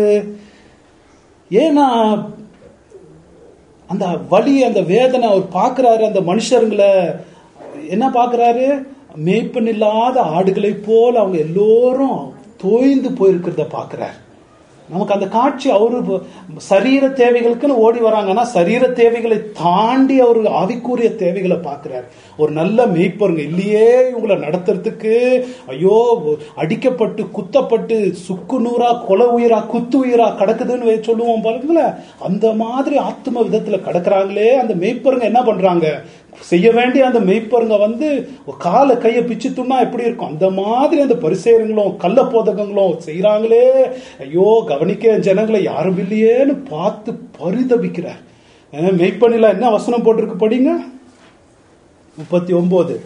ஏன்னா அந்த வலி அந்த வேதனை அவர் பார்க்கறாரு அந்த மனுஷருங்களை என்ன பார்க்கறாரு மேய்ப்பன் இல்லாத ஆடுகளைப் போல அவங்க எல்லோரும் தோய்ந்து போயிருக்கிறத பார்க்கறாரு நமக்கு அந்த காட்சி அவரு ப- சரீர தேவைகளுக்குன்னு ஓடி வராங்கன்னா சரீர தேவைகளை தாண்டி அவர் ஆவிக்குரிய தேவைகளை பார்க்கிறார் ஒரு நல்ல மெய்ப்பருங்க இல்லையே இவங்களை நடத்துறதுக்கு ஐயோ அடிக்கப்பட்டு குத்தப்பட்டு சுக்கு நூறா கொலை உயிரா குத்து உயிரா கிடக்குதுன்னு வே- சொல்லுவோம் பாருங்களேன் அந்த மாதிரி ஆத்ம விதத்துல கிடக்குறாங்களே அந்த மெய்ப்பருங்க என்ன பண்றாங்க செய்ய வேண்டிய அந்த மெய்ப்பருங்க வந்து ஒரு காலை கையை பிச்சு துண்ணா எப்படி இருக்கும் அந்த மாதிரி அந்த பரிசேரங்களும் கள்ள போதகங்களும் செய்யறாங்களே ஐயோ கவனிக்க ஜனங்களை யாரும் இல்லையேன்னு பார்த்து பரிதபிக்கிறார் அஹ் மெய்ப்பனில என்ன வசனம் போட்டிருக்கு படிங்க முப்பத்தி ஒன்பது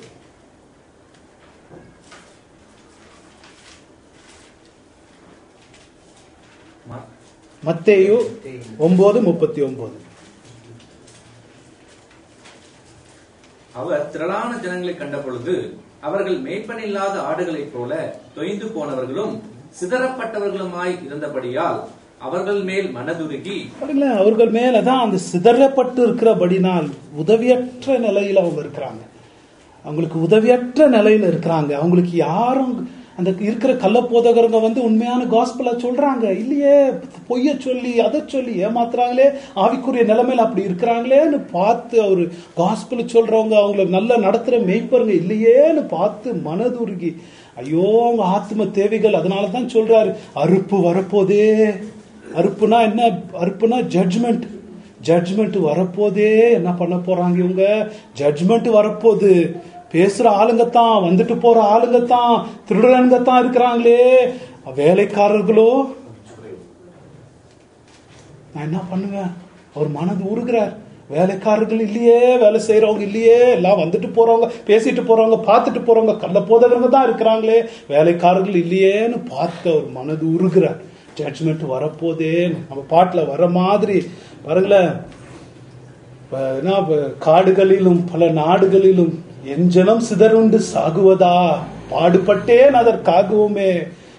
ம- மத்தேயு ஒன்பது முப்பத்தி ஒன்பது அவர் திரளான ஜனங்களை கண்ட பொழுது அவர்கள் மேய்ப்பனில்லாத ஆடுகளைப் போல தொய்ந்து போனவர்களும் சிதறப்பட்டவர்களுமாய் இருந்தபடியால் அவர்கள் மேல் மனதுருகி பாருங்களேன் அவர்கள் மேல தான் அந்த சிதறப்பட்டு இருக்கிறபடினால் உதவியற்ற நிலையில அவங்க இருக்கிறாங்க அவங்களுக்கு உதவியற்ற நிலையில இருக்கிறாங்க அவங்களுக்கு யாரும் அந்த இருக்கிற கள்ளப்போதகருங்க வந்து உண்மையான காஸ்பலா சொல்றாங்க இல்லையே பொய்ய சொல்லி அதை சொல்லி ஏமாத்துறாங்களே ஆவிக்குரிய நிலைமையில அப்படி இருக்கிறாங்களேன்னு பார்த்து அவரு காஸ்பல் சொல்றவங்க அவங்கள நல்லா நடத்துற மெய்ப்பருங்க இல்லையேன்னு பார்த்து மனதுருகி ஐயோ அவங்க ஆத்ம தேவைகள் அதனால தான் சொல்றாரு அறுப்பு வரப்போதே அறுப்புனா என்ன அறுப்புனா ஜட்ஜ்மெண்ட் ஜட்ஜ்மெண்ட் வரப்போதே என்ன பண்ண போறாங்க இவங்க ஜட்ஜ்மெண்ட் வரப்போகுது பேசுற ஆளுங்க தான் வந்துட்டு போற ஆளுங்க தான் திருடனுங்க தான் இருக்கிறாங்களே வேலைக்காரர்களோ நான் என்ன பண்ணுவேன் அவர் மனது உருகிறார் வேலைக்காரர்கள் இல்லையே வேலை செய்யறவங்க இல்லையே எல்லாம் வந்துட்டு போறவங்க பேசிட்டு போறவங்க பார்த்துட்டு போறவங்க கள்ள போதவங்க தான் இருக்கிறாங்களே வேலைக்காரர்கள் இல்லையேன்னு பார்த்து அவர் மனது உருகிறார் ஜட்ஜ்மெண்ட் வரப்போதே நம்ம பாட்டுல வர மாதிரி பாருங்களேன் இப்ப என்ன இப்ப காடுகளிலும் பல நாடுகளிலும் என் ஜனம் சிதறுண்டு சாகுவதா பாடுபட்டேன் அதற்காகவுமே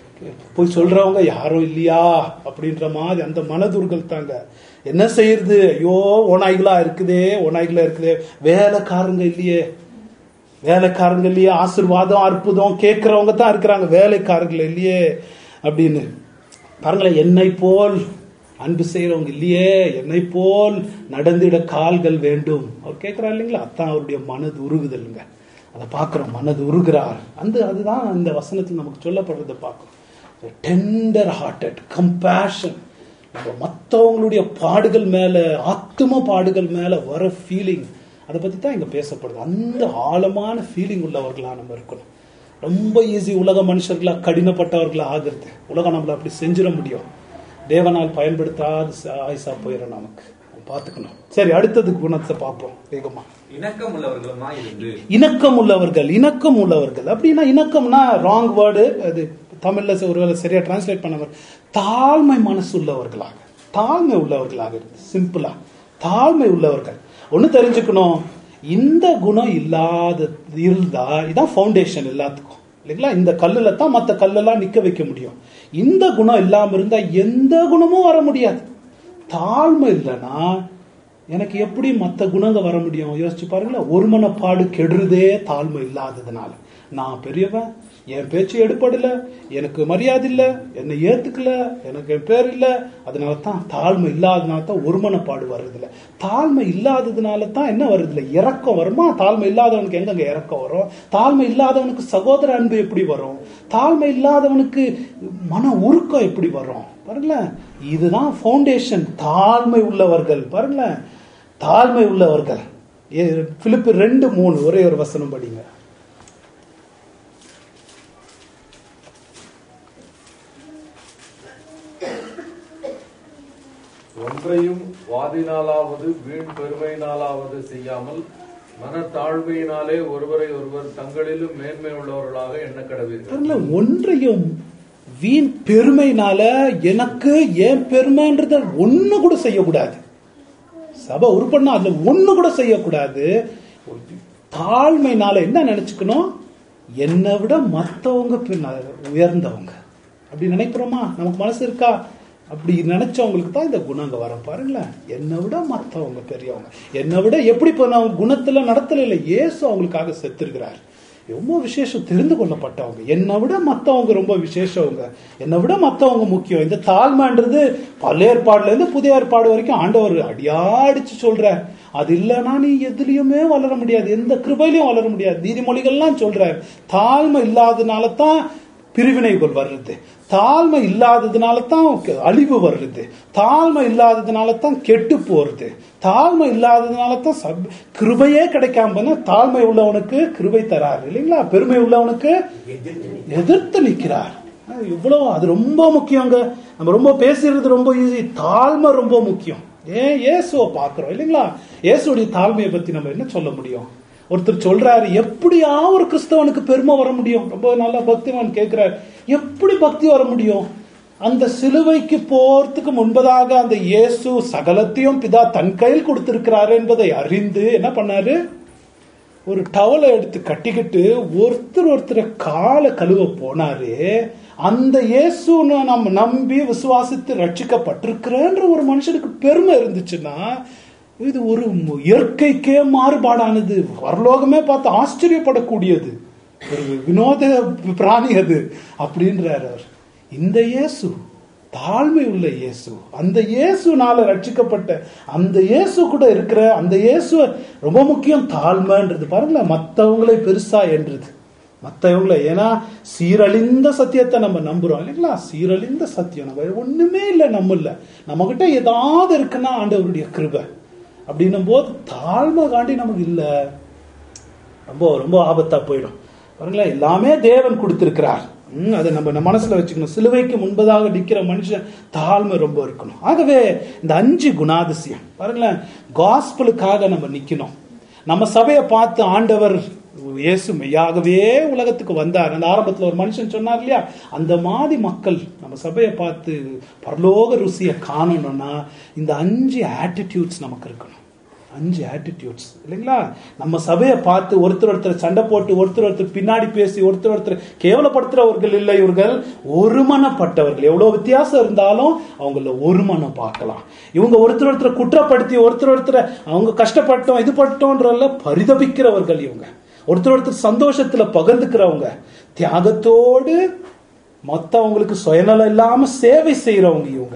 போய் சொல்றவங்க யாரும் இல்லையா அப்படின்ற மாதிரி அந்த மனதுர்கள் தாங்க என்ன செய்யறது ஐயோ ஓநாய்களா இருக்குதே ஓநாய்களா இருக்குதே வேலைக்காரங்க இல்லையே வேலைக்காரங்க இல்லையே ஆசிர்வாதம் அற்புதம் கேட்கறவங்க தான் இருக்கிறாங்க வேலைக்காரர்கள் இல்லையே அப்படின்னு பாருங்களேன் என்னை போல் அன்பு செய்யறவங்க இல்லையே என்னை போல் நடந்திட கால்கள் வேண்டும் அவர் கேட்கிறார் இல்லைங்களா அதான் அவருடைய மனது உருகுதலுங்க அதை பார்க்கிறோம் மனது உருகிறார் அந்த அதுதான் அந்த வசனத்தில் நமக்கு சொல்லப்படுறதை பார்க்கிறோம் டெண்டர் ஹார்ட்டட் கம்பேஷன் நம்ம மற்றவங்களுடைய பாடுகள் மேல ஆத்தும பாடுகள் மேல வர ஃபீலிங் அதை பத்தி தான் இங்க பேசப்படுது அந்த ஆழமான ஃபீலிங் உள்ளவர்களா நம்ம இருக்கணும் ரொம்ப ஈஸி உலக மனுஷர்களா கடினப்பட்டவர்களா ஆகிறது உலகம் நம்மள அப்படி செஞ்சிட முடியும் தேவனால் பயன்படுத்தாத ஆயுசா போயிடும் நமக்கு பார்த்துக்கணும் சரி அடுத்தது குணத்தை பார்ப்போம் வேகமா இணக்கம் உள்ளவர்களுமாய் இருந்து இணக்கம் உள்ளவர்கள் இணக்கம் உள்ளவர்கள் அப்படின்னா இணக்கம்னா ராங் வேர்டு அது தமிழ்ல ஒருவேளை சரியா டிரான்ஸ்லேட் பண்ண தாழ்மை மனசு உள்ளவர்களாக தாழ்மை உள்ளவர்களாக இருக்கு சிம்பிளா தாழ்மை உள்ளவர்கள் ஒண்ணு தெரிஞ்சுக்கணும் இந்த குணம் இல்லாத இருந்தா இதான் ஃபவுண்டேஷன் எல்லாத்துக்கும் இல்லைங்களா இந்த கல்லுல தான் மற்ற கல்லெல்லாம் நிக்க வைக்க முடியும் இந்த குணம் இல்லாம இருந்தா எந்த குணமும் வர முடியாது தாழ்மை இல்லைன்னா எனக்கு எப்படி மற்ற குணங்க வர முடியும் யோசிச்சு பாருங்களேன் ஒரு மனப்பாடு கெடுறதே தாழ்மை இல்லாததுனால நான் பெரியவன் என் பேச்சு எடுப்படல எனக்கு மரியாதை இல்லை என்னை ஏத்துக்கல எனக்கு என் பேர் இல்லை அதனால தான் தாழ்மை இல்லாததுனால தான் ஒரு மனப்பாடு வர்றதில்ல தாழ்மை இல்லாததுனால தான் என்ன வருதில்ல இறக்கம் வருமா தாழ்மை இல்லாதவனுக்கு எங்கங்க இறக்கம் வரும் தாழ்மை இல்லாதவனுக்கு சகோதர அன்பு எப்படி வரும் தாழ்மை இல்லாதவனுக்கு மன உருக்கம் எப்படி வரும் பாருங்களேன் இதுதான் ஃபவுண்டேஷன் தாழ்மை உள்ளவர்கள் பாருங்களேன் தாழ்மை உள்ளவர்கள் ஏ- பிலிப்பு ரெண்டு மூணு ஒரே ஒரு வசனம் படிங்க ஒன்றையும் வாதினாலாவது வீண் பெருமையினாலாவது செய்யாமல் மனத்தாழ்மையினாலே ஒருவரை ஒருவர் தங்களிலும் மேன்மை உள்ளவர்களாக எண்ண கடவீர்கள் பாருங்களேன் ஒன்றையும் வீண் பெருமைனால எனக்கு ஏன் பெருமைன்றத ஒண்ணு கூட செய்யக்கூடாது சபை உருப்படினா அதுல ஒண்ணு கூட செய்யக்கூடாது தாழ்மைனால என்ன நினைச்சுக்கணும் என்னை விட மத்தவங்க பின்ன உயர்ந்தவங்க அப்படி நினைக்கிறோமா நமக்கு மனசு இருக்கா அப்படி நினைச்சவங்களுக்கு தான் இந்த குணங்க வரும் பாருங்களேன் என்னை விட மத்தவங்க பெரியவங்க என்னை விட எப்படி இப்போ நான் குணத்துல நடத்தல இல்லை இயேசு அவங்களுக்காக செத்துருக்கிறார் ரொம்ப விசேஷம் தெரிந்து கொள்ளப்பட்டவங்க என்னை விட மத்தவங்க ரொம்ப விசேஷவங்க என்னை விட மத்தவங்க முக்கியம் இந்த தாழ்மைன்றது பழைய ஏற்பாடுல இருந்து புதிய ஏற்பாடு வரைக்கும் ஆண்டவர் அடியாடிச்சு சொல்ற அது இல்லைன்னா நீ எதுலயுமே வளர முடியாது எந்த கிருபையிலையும் வளர முடியாது நீதிமொழிகள்லாம் சொல்ற தாழ்மை இல்லாதனால தான் பிரிவினைகள் வருது தாழ்மை இல்லாததுனால தான் அழிவு வருது தாழ்மை இல்லாததுனால தான் கெட்டு போறது தாழ்மை இல்லாததுனால தான் சப் கிருபையே கிடைக்காம போனா தாழ்மை உள்ளவனுக்கு கிருபை தராரு இல்லைங்களா பெருமை உள்ளவனுக்கு எதிர்த்து நிற்கிறார் அஹ் இவ்வளவு அது ரொம்ப முக்கியங்க நம்ம ரொம்ப பேசுறது ரொம்ப ஈஸி தாழ்மை ரொம்ப முக்கியம் ஏன் இயேசுவை பார்க்கிறோம் இல்லைங்களா இயேசுடைய தாழ்மையை பத்தி நம்ம என்ன சொல்ல முடியும் ஒருத்தர் சொல்றாரு எப்படியா ஒரு கிறிஸ்தவனுக்கு பெருமை வர முடியும் ரொம்ப நல்ல பக்திமான் கேட்கிறார் எப்படி பக்தி வர முடியும் அந்த சிலுவைக்கு போறதுக்கு முன்பதாக அந்த இயேசு சகலத்தையும் பிதா தன் கையில் கொடுத்திருக்கிறாரு என்பதை அறிந்து என்ன பண்ணாரு ஒரு டவலை எடுத்து கட்டிக்கிட்டு ஒருத்தர் ஒருத்தர் காலை கழுவ போனாரு அந்த இயேசுன்னு நம்ம நம்பி விசுவாசித்து ரட்சிக்கப்பட்டிருக்கிறன்ற ஒரு மனுஷனுக்கு பெருமை இருந்துச்சுன்னா இது ஒரு இயற்கைக்கே மாறுபாடானது வரலோகமே பார்த்து ஆச்சரியப்படக்கூடியது ஒரு வினோத பிராணி அது அப்படின்றார் அவர் இந்த இயேசு தாழ்மை உள்ள இயேசு அந்த இயேசுனால ரட்சிக்கப்பட்ட அந்த இயேசு கூட இருக்கிற அந்த இயேசு ரொம்ப முக்கியம் தாழ்மைன்றது பாருங்களேன் மற்றவங்களை பெருசா என்றது மற்றவங்கள ஏன்னா சீரழிந்த சத்தியத்தை நம்ம நம்புறோம் இல்லைங்களா சீரழிந்த சத்தியம் நம்ம ஒண்ணுமே இல்லை நம்ம இல்ல நம்ம கிட்ட ஏதாவது இருக்குன்னா ஆண்டவருடைய கிருபை அப்படின்னும் போது தாழ்மை காண்டி நமக்கு இல்ல ரொம்ப ரொம்ப ஆபத்தா போயிடும் பாருங்களேன் எல்லாமே தேவன் கொடுத்திருக்கிறார் ம், அதை நம்ம நம்ம மனசுல வச்சுக்கணும் சிலுவைக்கு முன்பதாக நிக்கிற மனுஷன் தாழ்மை ரொம்ப இருக்கணும் ஆகவே இந்த அஞ்சு குணாதிசயம் பாருங்களேன் காஸ்பலுக்காக நம்ம நிக்கணும் நம்ம சபையை பார்த்து ஆண்டவர் இயேசு மெய்யாகவே உலகத்துக்கு வந்தார் அந்த ஆரம்பத்துல ஒரு மனுஷன் சொன்னார் இல்லையா அந்த மாதிரி மக்கள் நம்ம சபையை பார்த்து பரலோக ருசியை காணணும்னா இந்த அஞ்சு ஆட்டிடியூட்ஸ் நமக்கு இருக்கணும் அஞ்சு ஆட்டிடியூட்ஸ் இல்லைங்களா நம்ம சபையை பார்த்து ஒருத்தர் ஒருத்தர் சண்டை போட்டு ஒருத்தர் ஒருத்தர் பின்னாடி பேசி ஒருத்தர் ஒருத்தர் கேவலப்படுத்துறவர்கள் இல்லை இவர்கள் ஒருமனப்பட்டவர்கள் எவ்வளவு வித்தியாசம் இருந்தாலும் அவங்கள ஒருமனம் பார்க்கலாம் இவங்க ஒருத்தர் ஒருத்தர் குற்றப்படுத்தி ஒருத்தர் ஒருத்தர் அவங்க கஷ்டப்பட்டோம் இது பட்டோன்றல பரிதபிக்கிறவர்கள் இவங்க ஒருத்தர் ஒருத்தர் சந்தோஷத்துல பகிர்ந்துக்கிறவங்க தியாகத்தோடு மத்தவங்களுக்கு சுயநலம் இல்லாம சேவை செய்யறவங்க இவங்க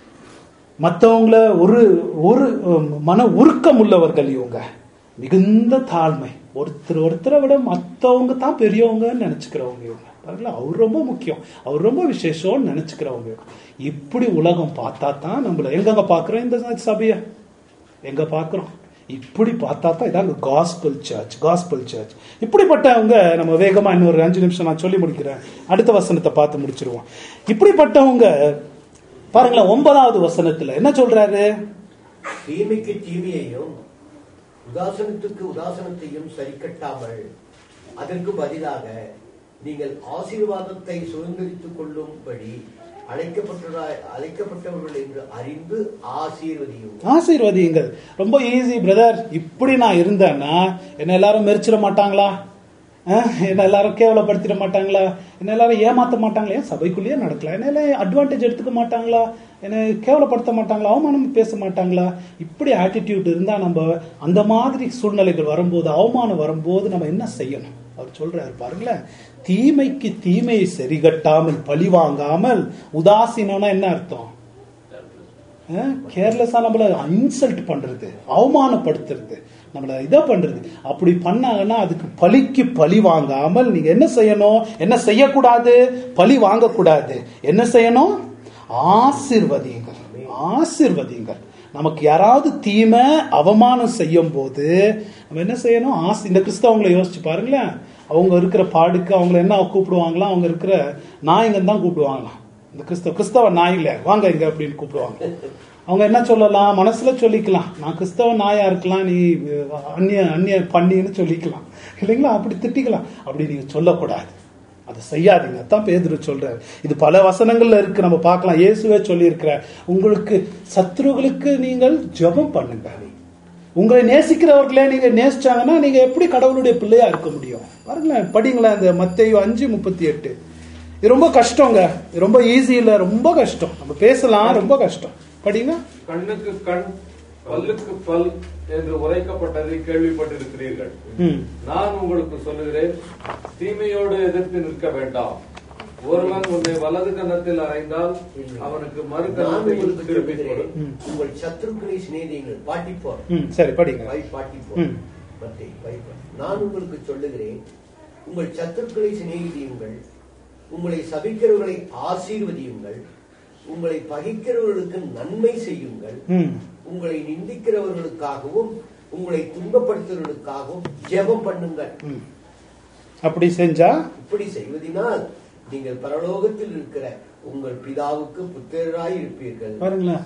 மற்றவங்கள ஒரு ஒரு உம், மன உருக்கம் உள்ளவர்கள் இவங்க மிகுந்த தாழ்மை ஒருத்தர் ஒருத்தரை விட மற்றவங்க தான் பெரியவங்கன்னு நினைச்சுக்கிறவங்க இவங்க பாருங்களா அவர் ரொம்ப முக்கியம் அவர் ரொம்ப விசேஷம்னு நினைச்சுக்கிறவங்க இவங்க. இப்படி உலகம் பார்த்தா தான் நம்மள எங்கெங்க பார்க்குறோம் இந்த சபையை எங்க பார்க்குறோம் இப்படி பார்த்தா தான் இதாங்க காஸ்பல் சர்ச் காஸ்பல் சர்ச் இப்படிப்பட்டவங்க நம்ம வேகமா இன்னொரு அஞ்சு நிமிஷம் நான் சொல்லி முடிக்கிறேன் அடுத்த வசனத்தை பார்த்து முடிச்சிருவோம் இப்படிப்பட்டவங்க பாருங்களேன் ஒன்பதாவது வசனத்துல என்ன சொல்றாரு தீமைக்கு தீமையையும் உதாசனத்துக்கு உதாசனத்தையும் சரிக்கட்டாமல் அதற்கு பதிலாக நீங்கள் ஆசீர்வாதத்தை சுதந்திரித்துக் கொள்ளும்படி அழைக்கப்பட்டவராய் அழைக்கப்பட்டவர்கள் என்று அறிந்து ஆசீர்வதியும் ஆசீர்வதியுங்கள் ரொம்ப ஈஸி பிரதர் இப்படி நான் இருந்தேன்னா என்ன எல்லாரும் மெரிச்சிட மாட்டாங்களா அஹ், என்ன எல்லாரும் கேவலப்படுத்திட மாட்டாங்களா என்ன எல்லாரும் ஏமாத்த மாட்டாங்களா ஏன் சபைக்குள்ளேயே நடக்கலாம் என்ன எல்லாம் அட்வான்டேஜ் எடுத்துக்க மாட்டாங்களா என்ன கேவலப்படுத்த மாட்டாங்களா அவமானம் பேச மாட்டாங்களா இப்படி ஆட்டிடியூட் இருந்தா நம்ம அந்த மாதிரி சூழ்நிலைகள் வரும்போது அவமானம் வரும்போது நம்ம என்ன செய்யணும் அவர் சொல்றாரு பாருங்களேன் தீமைக்கு தீமையை சரிகட்டாமல் பழி வாங்காமல் உதாசீனம்னா என்ன அர்த்தம் கேர்லெஸ்ஸா நம்மள இன்சல்ட் பண்றது அவமானப்படுத்துறது நம்மள இதை பண்றது அப்படி பண்ணாங்கன்னா அதுக்கு பழிக்கு பழி வாங்காமல் நீங்க என்ன செய்யணும் என்ன செய்யக்கூடாது பழி வாங்கக்கூடாது என்ன செய்யணும் ஆசிர்வதியுங்கள் ஆசிர்வதியுங்கள் நமக்கு யாராவது தீமை அவமானம் செய்யும் போது நம்ம என்ன செய்யணும் ஆசி இந்த கிறிஸ்தவங்களை யோசிச்சு பாருங்களேன் அவங்க இருக்கிற பாடுக்கு அவங்கள என்ன கூப்பிடுவாங்களாம் அவங்க இருக்கிற நாய்ங்கன்னு தான் கூப்பிடுவாங்களாம் இந்த கிறிஸ்தவ கிறிஸ்தவ நாயில வாங்க இங்க அப்படின்னு கூப்பிடுவாங்க அவங்க என்ன சொல்லலாம் மனசுல சொல்லிக்கலாம் நான் கிறிஸ்தவ நாயா இருக்கலாம் நீ அஹ், அந்நிய அந்நிய பண்ணின்னு சொல்லிக்கலாம் இல்லைங்களா அப்படி திட்டிக்கலாம் அப்படி நீங்க சொல்லக்கூடாது அதை செய்யாதீங்க அதான் பேதுரு சொல்றாரு இது பல வசனங்கள்ல இருக்கு நம்ம பார்க்கலாம் இயேசுவே சொல்லியிருக்கிறார் உங்களுக்கு சத்ருகளுக்கு நீங்கள் ஜெபம் பண்ணுங்க உங்களை நேசிக்கிறவர்களே நீங்க நேசிச்சாங்கன்னா நீங்க எப்படி கடவுளுடைய பிள்ளையா இருக்க முடியும் பாருங்களேன் படிங்களேன் இந்த மத்தேயு அஞ்சு முப்பத்தி எட்டு இது ரொம்ப கஷ்டங்க இது ரொம்ப ஈஸி இல்ல ரொம்ப கஷ்டம் நம்ம பேசலாம் ரொம்ப கஷ்டம் படிங்க கண்ணுக்கு கண் பல்லுக்கு பல் என்று உரைக்கப்பட்டதை கேள்விப்பட்டிருக்கிறீர்கள் ம் நான் உங்களுக்கு சொல்லுகிறேன் தீமையோடு எதிர்த்து நிற்க வேண்டாம் ஒருவன் உன்னை வலது கன்னத்தில் அறைந்தால் அவனுக்கு மறு நான் கன்னத்தை உங்களுக்கு திருப்பி கொடு சொல்லுகிறேன் ம். உங்கள் சத்துருக்களை சிநேகியுங்கள் பாட்டி போர் ம் சரி படிங்க ஃபைவ் ஃபார்ட்டி ம். நான் உங்களுக்கு சொல்லுகிறேன் உங்கள் சத்துருக்களை சிநேகிதியுங்கள் உங்களை சபிக்கிறவர்களை ஆசீர்வதியுங்கள் உங்களை பகைக்கிறவர்களுக்கு நன்மை செய்யுங்கள் ம் உங்களை நிந்திக்கிறவர்களுக்காகவும் உங்களை துன்பப்படுத்துவர்களுக்காகவும் ஜெபம் பண்ணுங்கள் ம் அப்படி செஞ்சா இப்படி செய்வதினால் நீங்கள் பரலோகத்தில் இருக்கிற உங்கள் பிதாவுக்கு புத்திரராய் இருப்பீர்கள் பாருங்களேன்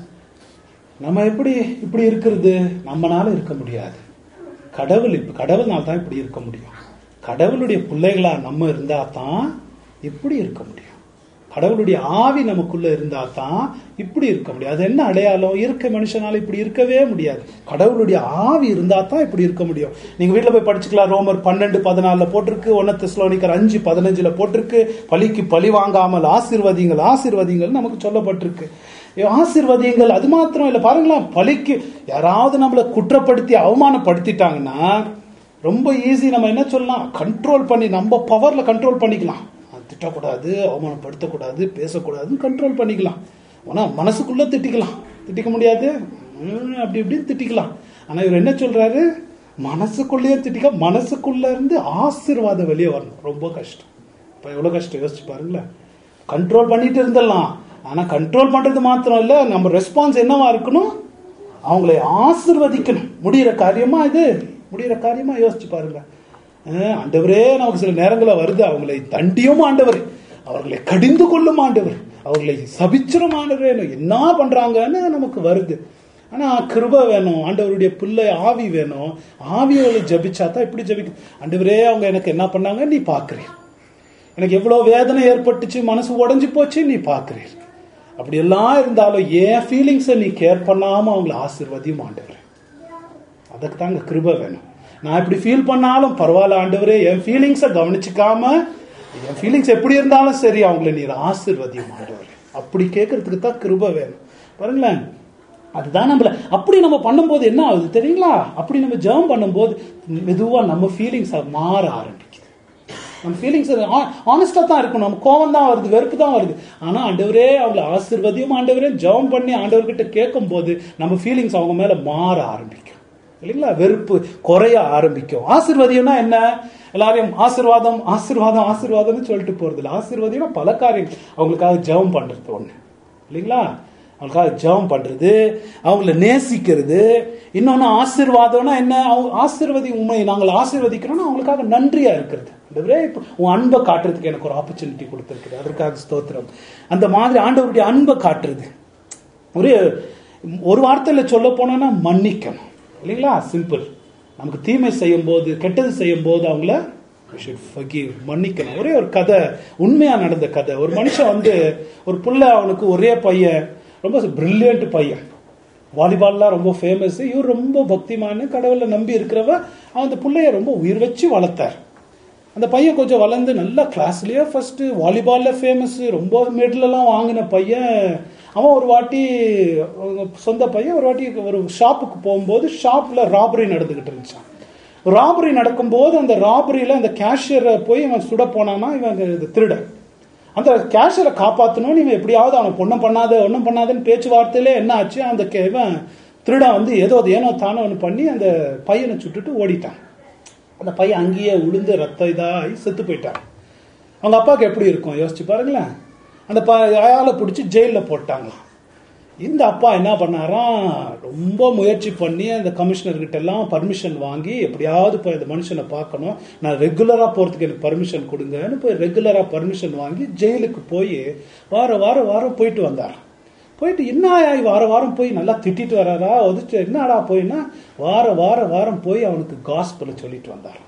நம்ம எப்படி இப்படி இருக்கிறது நம்மனால இருக்க முடியாது கடவுள் இப்ப கடவுள்னால தான் இப்படி இருக்க முடியும் கடவுளுடைய பிள்ளைகளா நம்ம இருந்தா தான் இப்படி இருக்க முடியும் கடவுளுடைய ஆவி நமக்குள்ள இருந்தா தான் இப்படி இருக்க முடியும் அது என்ன அடையாளம் இருக்க மனுஷனால இப்படி இருக்கவே முடியாது கடவுளுடைய ஆவி இருந்தா தான் இப்படி இருக்க முடியும் நீங்க வீட்டுல போய் படிச்சுக்கலாம் ரோமர் பன்னெண்டு பதினாலுல போட்டிருக்கு ஒன்னு தெஸ்லோனிக்கர் அஞ்சு பதினஞ்சுல போட்டிருக்கு பலிக்கு பழி வாங்காமல் ஆசீர்வதிங்கள் ஆசீர்வதிங்கள் நமக்கு சொல்லப்பட்டிருக்கு ஐயோ, ஆசீர்வதிங்கள் அது மாத்திரம் இல்ல பாருங்களேன் பலிக்கு யாராவது நம்மளை குற்றப்படுத்தி அவமானப்படுத்திட்டாங்கன்னா ரொம்ப ஈஸி நம்ம என்ன சொல்லலாம் கண்ட்ரோல் பண்ணி நம்ம பவர்ல கண்ட்ரோல் பண்ணிக்கலாம் அஹ் திட்டக்கூடாது அவமானப்படுத்தக்கூடாது பேசக்கூடாதுன்னு கண்ட்ரோல் பண்ணிக்கலாம் ஆனா மனசுக்குள்ள திட்டிக்கலாம் திட்டிக்க முடியாது ம், அப்படி இப்படின்னு திட்டிக்கலாம் ஆனா இவர் என்ன சொல்றாரு மனசுக்குள்ளேயே திட்டிக்க மனசுக்குள்ள இருந்து ஆசீர்வாதம் வெளியே வரணும் ரொம்ப கஷ்டம் இப்ப எவ்வளவு கஷ்டம் யோசிச்சு பாருங்களேன் கண்ட்ரோல் பண்ணிட்டு இருந்துடலாம் ஆனா கண்ட்ரோல் பண்றது மாத்திரம் இல்ல நம்ம ரெஸ்பான்ஸ் என்னவா இருக்கணும் அவங்களை ஆசிர்வதிக்கணும் முடியிற காரியமா இது முடியிற காரியமா யோசிச்சு பாருங்க அஹ் ஆண்டவரே நமக்கு சில நேரங்கள வருது அவங்களை தண்டியும் ஆண்டவர் அவர்களை கடிந்து கொள்ளும் ஆண்டவர் அவர்களை சபிச்சிரும் ஆண்டவர் என்ன பண்றாங்கன்னு நமக்கு வருது ஆனா கிருப வேணும் ஆண்டவருடைய பிள்ளை ஆவி வேணும் ஆவியோட ஜபிச்சா தான் இப்படி ஜபிக்கும் ஆண்டவரே அவங்க எனக்கு என்ன பண்ணாங்க நீ பாக்குறீ எனக்கு எவ்வளவு வேதனை ஏற்பட்டுச்சு மனசு உடைஞ்சு போச்சு நீ பாக்குறீர் அப்படி எல்லாம் இருந்தாலும் ஏன் ஃபீலிங்ஸை நீ கேர் பண்ணாம அவங்கள ஆசீர்வதியும் ஆண்டவர் அதுக்கு தாங்க கிருப வேணும் நான் இப்படி ஃபீல் பண்ணாலும் பரவாயில்ல ஆண்டவரே என் ஃபீலிங்ஸை கவனிச்சுக்காம என் ஃபீலிங்ஸ் எப்படி இருந்தாலும் சரி அவங்கள நீர் ஆசீர்வதியும் ஆண்டவர் அப்படி கேட்கறதுக்கு தான் கிருப வேணும் பாருங்களேன் அதுதான் நம்மள அப்படி நம்ம பண்ணும்போது என்ன ஆகுது தெரியுங்களா அப்படி நம்ம ஜெபம் பண்ணும்போது மெதுவா நம்ம ஃபீலிங்ஸ் மாற ஆரம்பிக்குது நம்ம ஃபீலிங்ஸ் ஆனஸ்டா தான் இருக்கும் நம்ம கோவம் தான் வருது வெறுப்பு தான் வருது ஆனா ஆண்டவரே அவங்கள ஆசீர்வதியும் ஆண்டவரே ஜெபம் பண்ணி ஆண்டவர்கிட்ட கேட்கும் போது நம்ம ஃபீலிங்ஸ் அவங்க மேல மாற ஆரம்பிக்கும் இல்லைங்களா வெறுப்பு குறைய ஆரம்பிக்கும் ஆசீர்வதியம்னா என்ன எல்லாரையும் ஆசீர்வாதம் ஆசீர்வாதம் ஆசீர்வாதம்னு சொல்லிட்டு போறது இல்லை ஆசீர்வாதம்னா பல காரியம் அவங்களுக்காக ஜெபம் பண்றது ஒண்ணு இல்லைங்களா அவங்களுக்காக ஜெபம் பண்றது அவங்கள நேசிக்கிறது இன்னொன்னு ஆசீர்வாதம்னா என்ன அவங்க ஆசீர்வதி உண்மை நாங்கள் ஆசீர்வதிக்கிறோம்னா அவங்களுக்காக நன்றியா இருக்கிறது ஆண்டவரே இப்போ உன் அன்பை காட்டுறதுக்கு எனக்கு ஒரு ஆப்பர்ச்சுனிட்டி கொடுத்துருக்குது அதற்காக ஸ்தோத்திரம் அந்த மாதிரி ஆண்டவருடைய அன்பை காட்டுறது ஒரு ஒரு வார்த்தையில சொல்ல போனோம்னா மன்னிக்கணும் இல்லைங்களா சிம்பிள் நமக்கு தீமை செய்யும் போது கெட்டது செய்யும் போது அவங்கள we should forgive மன்னிக்கணும் ஒரே ஒரு கதை உண்மையா நடந்த கதை ஒரு மனுஷன் வந்து ஒரு புள்ள அவனுக்கு ஒரே பையன் ரொம்ப பிரில்லியன்ட் பையன் வாலிபால்லாம் ரொம்ப ஃபேமஸ் இவர் ரொம்ப பக்திமான்னு கடவுளை நம்பி இருக்கிறவ அவன் அந்த பிள்ளைய ரொம்ப உயிர் வச்சு வளர்த்தார் அந்த பையன் கொஞ்சம் வளர்ந்து நல்லா கிளாஸ்லயே ஃபர்ஸ்ட் வாலிபால்ல ஃபேமஸ் ரொம்ப மெடல் எல்லாம் வாங்கின பையன் அவன் ஒரு வாட்டி அவங்க சொந்த பையன் ஒரு வாட்டி ஒரு ஷாப்புக்கு போகும்போது ஷாப்ல ராபரி நடந்துகிட்டு இருந்துச்சான் ராபரி நடக்கும்போது அந்த ராபரியில அந்த கேஷியரை போய் இவன் சுட போனானா இவன் இது திருடன் அந்த கேஷியரை காப்பாற்றணும்னு இவன் எப்படியாவது அவனை பொண்ணும் பண்ணாத ஒன்றும் பண்ணாதன்னு பேச்சுவார்த்தையிலே என்ன ஆச்சு அந்த கே- இவன் திருடன் வந்து ஏதோ அது ஏனோ தானோ ஒன்று பண்ணி அந்த பையனை சுட்டுட்டு ஓடிட்டான் அந்த பையன் அங்கேயே உளுந்து ரத்தம் இதாகி செத்து போயிட்டான் அவங்க அப்பாவுக்கு எப்படி இருக்கும் யோசிச்சு பாருங்களேன் அந்த ப ஆளை பிடிச்சி ஜெயிலில் போட்டாங்களாம் இந்த அப்பா என்ன பண்ணாராம் ரொம்ப முயற்சி பண்ணி அந்த கமிஷனர்கிட்ட எல்லாம் பர்மிஷன் வாங்கி எப்படியாவது போய் அந்த மனுஷனை பார்க்கணும் நான் ரெகுலரா போறதுக்கு எனக்கு பர்மிஷன் கொடுங்கன்னு போய் ரெகுலரா பர்மிஷன் வாங்கி ஜெயிலுக்கு போய் வார வாரம் வாரம் போயிட்டு வந்தாராம் போயிட்டு என்ன ஆகி வார வாரம் போய் நல்லா திட்டிட்டு வராரா ஒதுச்சு என்னடா போயின்னா வார வார வாரம் போய் அவனுக்கு காஸ்பலை சொல்லிட்டு வந்தாராம்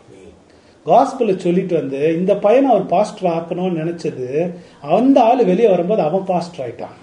காஸ்பலை சொல்லிட்டு வந்து இந்த பையனை அவர் பாஸ்டர் ஆக்கணும்னு நினைச்சது அந்த ஆள் வெளியே வரும்போது அவன் பாஸ்டர் ஆயிட்டான்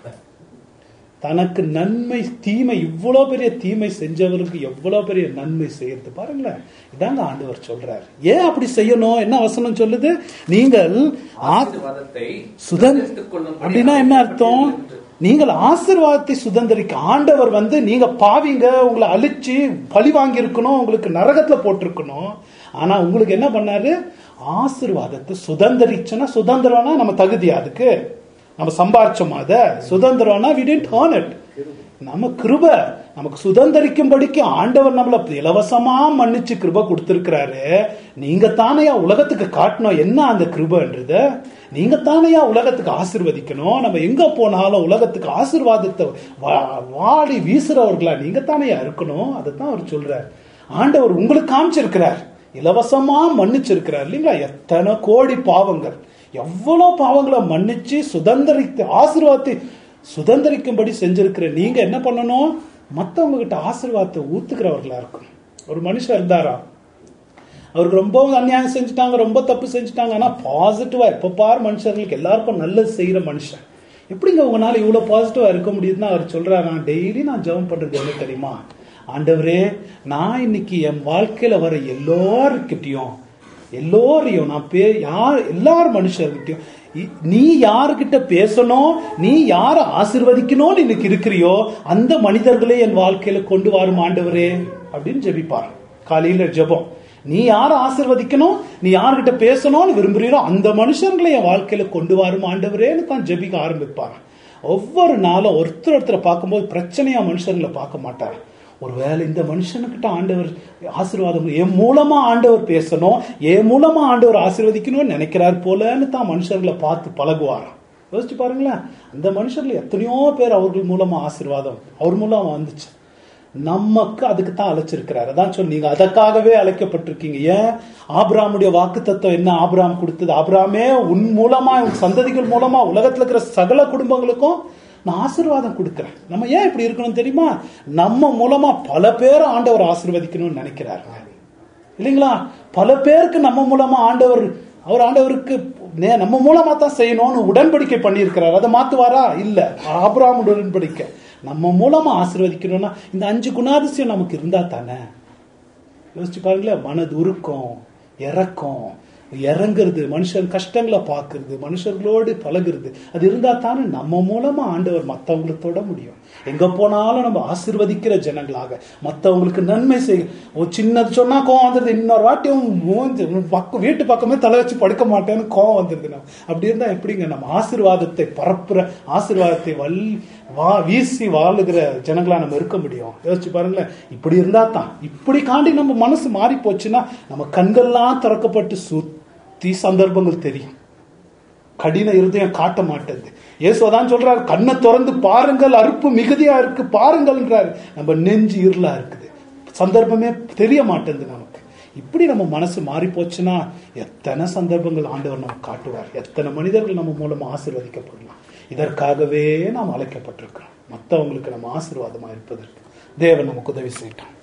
தனக்கு நன்மை தீமை இவ்வளோ பெரிய தீமை செஞ்சவருக்கு எவ்வளோ பெரிய நன்மை செய்யறது பாருங்களேன் இதாங்க ஆண்டவர் சொல்றாரு ஏன் அப்படி செய்யணும் என்ன வசனம் சொல்லுது நீங்கள் ஆ- ஆசீர்வாதத்தை சுதன் சுதந்திரித்துக் கொள்ளும்படி அப்படின்னா என்ன அர்த்தம் நீங்கள் ஆசீர்வாதத்தை சுதந்திரிக்க ஆண்டவர் வந்து நீங்க பாவிங்க உங்களை அழிச்சு பழி வாங்கி இருக்கணும் உங்களுக்கு நரகத்துல போட்டிருக்கணும் ஆனா உங்களுக்கு என்ன பண்ணாரு ஆசீர்வாதத்தை சுதந்திரிச்சோன்னா சுதந்திரம்னா நம்ம தகுதியா அதுக்கு நம்ம சம்பாரிச்சோமா அத சுதந்திரம்னா we didn't earn it நம்ம கிருப நமக்கு சுதந்திரிக்கும்படிக்கு ஆண்டவர் நம்மள இலவசமா மன்னிச்சு கிருப கொடுத்திருக்கிறாரு நீங்க தானையா உலகத்துக்கு காட்டணும் என்ன அந்த கிருபன்றத நீங்க தானையா உலகத்துக்கு ஆசிர்வதிக்கணும் நம்ம எங்க போனாலும் உலகத்துக்கு ஆசீர்வாதத்தை வா- வாடி வீசுறவர்களா நீங்க தானையா இருக்கணும் அதைத்தான் அவர் சொல்றார் ஆண்டவர் உங்களுக்கு காமிச்சிருக்கிறார் இலவசமா மன்னிச்சிருக்கிறார் இல்லைங்களா எத்தனை கோடி பாவங்கள் எவ்வளவு பாவங்களை மன்னிச்சு சுதந்திரித்து ஆசீர்வாதத்தை சுதந்திரிக்கும்படி செஞ்சிருக்கிற நீங்க என்ன பண்ணணும் மத்தவங்க கிட்ட ஆசீர்வாதத்தை ஊத்துக்கிறவர்களா இருக்கணும் ஒரு மனுஷன் இருந்தாரா அவருக்கு ரொம்ப அநியாயம் செஞ்சுட்டாங்க ரொம்ப தப்பு செஞ்சுட்டாங்க ஆனா பாசிட்டிவா எப்ப பார் மனுஷர்களுக்கு எல்லாருக்கும் நல்லது செய்யற மனுஷன் எப்படிங்க உங்களால இவ்வளவு பாசிட்டிவா இருக்க முடியுதுன்னு அவர் சொல்றாரு நான் டெய்லி நான் ஜெபம் பண்றது என்ன தெரியுமா ஆண்டவரே நான் இன்னைக்கு என் வாழ்க்கையில வர எல்லாருக்கிட்டையும் எல்லோரையும் நான் பே யார் எல்லார் மனுஷர்கிட்டயும் இ- நீ யாருக்கிட்ட பேசணும் நீ யார ஆசிர்வதிக்கணும்னு இன்னைக்கு இருக்கிறியோ அந்த மனிதர்களே என் வாழ்க்கையில கொண்டு வரும் ஆண்டவரே அப்படின்னு ஜெபிப்பார் காலையில ஜெபம் நீ யார ஆசிர்வதிக்கணும் நீ யார்கிட்ட பேசணும்னு விரும்புறீரோ அந்த மனுஷர்களை என் வாழ்க்கையில கொண்டு வரும் ஆண்டவரேன்னு தான் ஜெபிக்க ஆரம்பிப்பார் ஒவ்வொரு நாளும் ஒருத்தர் ஒருத்தரை பார்க்கும்போது பிரச்சனையா மனுஷர்களை பார்க்க மாட்டார் ஒருவேளை இந்த மனுஷனுக்கிட்ட ஆண்டவர் ஆசீர்வாதம் என் மூலமா ஆண்டவர் பேசணும் என் மூலமா ஆண்டவர் ஆசீர்வதிக்கணும்னு நினைக்கிறார் போலன்னு தான் மனுஷர்களை பார்த்து பழகுவாராம் யோசிச்சு பாருங்களேன் அந்த மனுஷர்ல எத்தனையோ பேர் அவர்கள் மூலமா ஆசீர்வாதம் அவர் மூலமா வந்துச்சு நமக்கு அதுக்கு தான் அழைச்சிருக்கிறார் அதான் சொல்லி நீங்க அதற்காகவே அழைக்கப்பட்டிருக்கீங்க ஏன் ஆபிராமுடைய வாக்கு தத்துவம் என்ன ஆபிராம் கொடுத்தது ஆபிராமே உன் மூலமா உன் சந்ததிகள் மூலமா உலகத்துல இருக்கிற சகல குடும்பங்களுக்கும் நான் ஆசீர்வாதம் கொடுக்கிறேன் நம்ம ஏன் இப்படி இருக்கணும் தெரியுமா நம்ம மூலமா பல பேரை ஆண்டவர் ஆசீர்வதிக்கணும்னு நினைக்கிறாருங்க இல்லைங்களா பல பேருக்கு நம்ம மூலமா ஆண்டவர் அவர் ஆண்டவருக்கு நே- நம்ம மூலமா தான் செய்யணும்னு உடன்படிக்கை பண்ணியிருக்கிறார் அதை மாத்துவாரா இல்ல ஆபிரகாம் உடன்படிக்கை நம்ம மூலமா ஆசீர்வதிக்கணும்னா இந்த அஞ்சு குணாதிசயம் நமக்கு இருந்தா தானே யோசிச்சு பாருங்களேன் மனது உருக்கம் இறக்கம் இறங்குறது மனுஷன் கஷ்டங்களை பார்க்கறது மனுஷர்களோடு பழகுறது அது இருந்தா தானே நம்ம மூலமா ஆண்டவர் மத்தவங்களை தொட முடியும் எங்க போனாலும் நம்ம ஆசீர்வதிக்கிற ஜனங்களாக மத்தவங்களுக்கு நன்மை செய்ய ஒரு சின்னது சொன்னா கோவம் வந்துருது இன்னொரு வாட்டியும் மூஞ்சி பக்கம் வீட்டு பக்கமே தலை வச்சு படுக்க மாட்டேன்னு கோவம் வந்துருது நம்ம அப்படி இருந்தா எப்படிங்க நம்ம ஆசீர்வாதத்தை பரப்புற ஆசீர்வாதத்தை வல் வா வீசி வாழுகிற ஜனங்களா நம்ம இருக்க முடியும் யோசிச்சு பாருங்களேன் இப்படி இருந்தா தான் இப்படி காண்டி நம்ம மனசு மாறி போச்சுன்னா நம்ம கண்கள்லாம் திறக்கப்பட்டு சுத்தி சந்தர்ப்பங்கள் தெரியும் கடின இருதயம் காட்ட மாட்டேங்குது இயேசுதான் சொல்றாரு கண்ணை திறந்து பாருங்கள் அறுப்பு மிகுதியா இருக்கு பாருங்கள்ன்றாரு நம்ம நெஞ்சு இருளா இருக்குது சந்தர்ப்பமே தெரிய மாட்டேங்குது நமக்கு இப்படி நம்ம மனசு மாறி போச்சுன்னா எத்தனை சந்தர்ப்பங்கள் ஆண்டவர் நமக்கு காட்டுவார் எத்தனை மனிதர்கள் நம்ம மூலமா ஆசீர்வதிக்கப்படலாம் இதற்காகவே நாம் அழைக்கப்பட்டிருக்கிறோம் மற்றவங்களுக்கு நம்ம ஆசீர்வாதமா இருப்பதற்கு தேவன் நமக்கு உதவி செய்யட்டும்